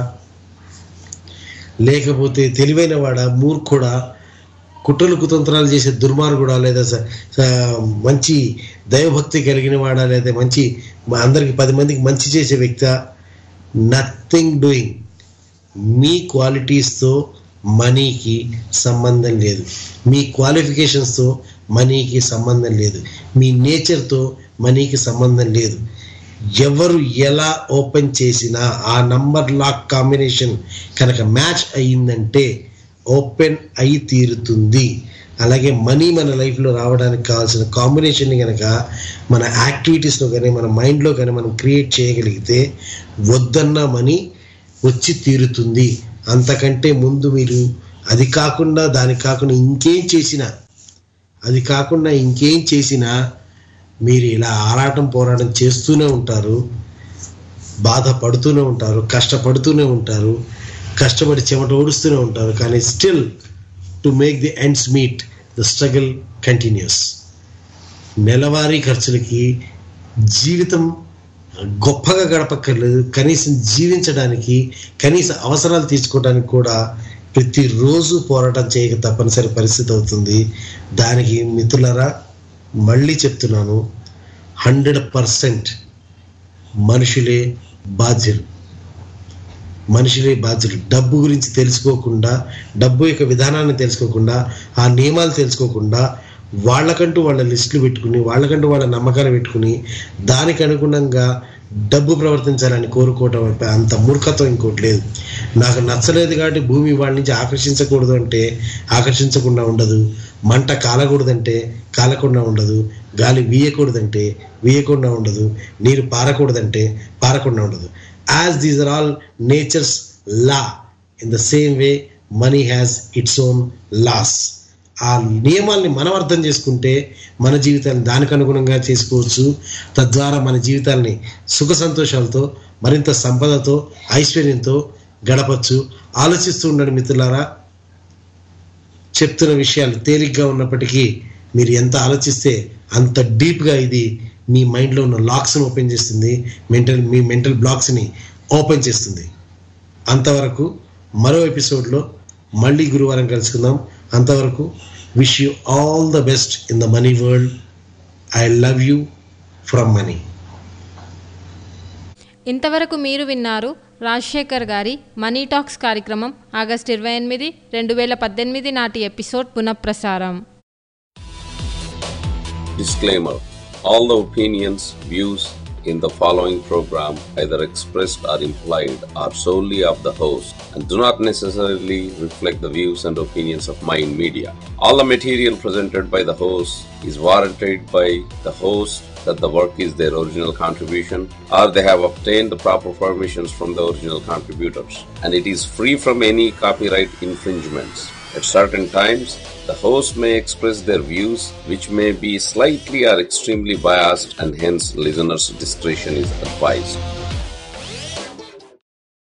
లేకపోతే తెలివైన వాడా మూర్ఖుడా కుట్రలు కుతంత్రాలు చేసే దుర్మార్గుడా లేదా స- స- మంచి దైవభక్తి కలిగిన వాడా లేదా మంచి మా అందరికి పది మందికి మంచి చేసే వ్యక్తి నథింగ్ డూయింగ్ మీ క్వాలిటీస్తో మనీకి సంబంధం లేదు మీ క్వాలిఫికేషన్స్తో మనీకి సంబంధం లేదు మీ నేచర్తో మనీకి సంబంధం లేదు ఎవరు ఎలా ఓపెన్ చేసినా ఆ నంబర్ లాక్ కాంబినేషన్ కనుక మ్యాచ్ అయ్యిందంటే ఓపెన్ అయి తీరుతుంది అలాగే మనీ మన లైఫ్లో రావడానికి కావాల్సిన కాంబినేషన్ని కనుక మన యాక్టివిటీస్లో కానీ మన మైండ్లో కానీ మనం క్రియేట్ చేయగలిగితే వద్దన్న మనీ వచ్చి తీరుతుంది అంతకంటే ముందు మీరు అది కాకుండా దాని కాకుండా ఇంకేం చేసినా అది కాకుండా ఇంకేం చేసినా మీరు ఇలా ఆరాటం పోరాటం చేస్తూనే ఉంటారు బాధపడుతూనే ఉంటారు కష్టపడుతూనే ఉంటారు కష్టపడి చెమట ఓడుస్తూనే ఉంటారు కానీ still to make the ends meet the struggle continues నెలవారీ ఖర్చులకి జీవితం గొప్పగా గడపక్కర్లేదు కనీసం జీవించడానికి కనీస అవసరాలు తీర్చుకోవడానికి కూడా ప్రతిరోజు పోరాటం చేయక తప్పనిసరి పరిస్థితి అవుతుంది దానికి మిత్రులారా మళ్ళీ చెప్తున్నాను హండ్రెడ్ పర్సెంట్ మనుషులే బాధ్యులు మనుషులే బాధ్యులు డబ్బు గురించి తెలుసుకోకుండా డబ్బు యొక్క విధానాన్ని తెలుసుకోకుండా ఆ నియమాలు తెలుసుకోకుండా వాళ్ళకంటూ వాళ్ళ లిస్టులు పెట్టుకుని వాళ్ళకంటూ వాళ్ళ నమ్మకాలు పెట్టుకుని దానికి అనుగుణంగా డబ్బు ప్రవర్తించాలని కోరుకోవటం అంటే అంత మూర్ఖత్వం ఇంకోటి లేదు నాకు నచ్చలేదు కాబట్టి భూమి వాళ్ళ నుంచి ఆకర్షించకూడదు అంటే ఆకర్షించకుండా ఉండదు మంట కాలకూడదంటే కాలకుండా ఉండదు గాలి వీయకూడదంటే వీయకుండా ఉండదు నీరు పారకూడదంటే పారకుండా ఉండదు as these are all nature's law in the same way money has its own laws ఆ నియమాల్ని మనం అర్థం చేసుకుంటే మన జీవితాన్ని దానికి అనుగుణంగా చేసుకోవచ్చు తద్వారా మన జీవితాల్ని సుఖ సంతోషాలతో మరింత సంపదతో ఐశ్వర్యంతో గడపచ్చు ఆలోచిస్తూ ఉండండి మిత్రులారా చెప్తున్న విషయాలు తేలిగ్గా ఉన్నప్పటికీ మీరు ఎంత ఆలోచిస్తే అంత డీప్గా ఇది మీ మైండ్లో ఉన్న లాక్స్ని ఓపెన్ చేస్తుంది మెంటల్ మీ మెంటల్ బ్లాక్స్ని ఓపెన్ చేస్తుంది అంతవరకు మరో ఎపిసోడ్లో మళ్ళీ గురువారం కలుసుకుందాం అంతవరకు wish you all the best in the money world I love you from money ఇంతవరకు మీరు విన్నారు రాజశేఖర్ గారి మనీ టాక్స్ కార్యక్రమం ఆగస్టు ఇరవై ఎనిమిది రెండు వేల పద్దెనిమిది నాటి ఎపిసోడ్ పునఃప్రసారం Disclaimer All the opinions, views in the following program, either expressed or implied, are solely of the host and do not necessarily reflect the views and opinions of Mind Media. All the material presented by the host is warranted by the host that the work is their original contribution or they have obtained the proper permissions from the original contributors and it is free from any copyright infringements. At certain times, the host may express their views which may be slightly or extremely biased and hence listeners' discretion is advised.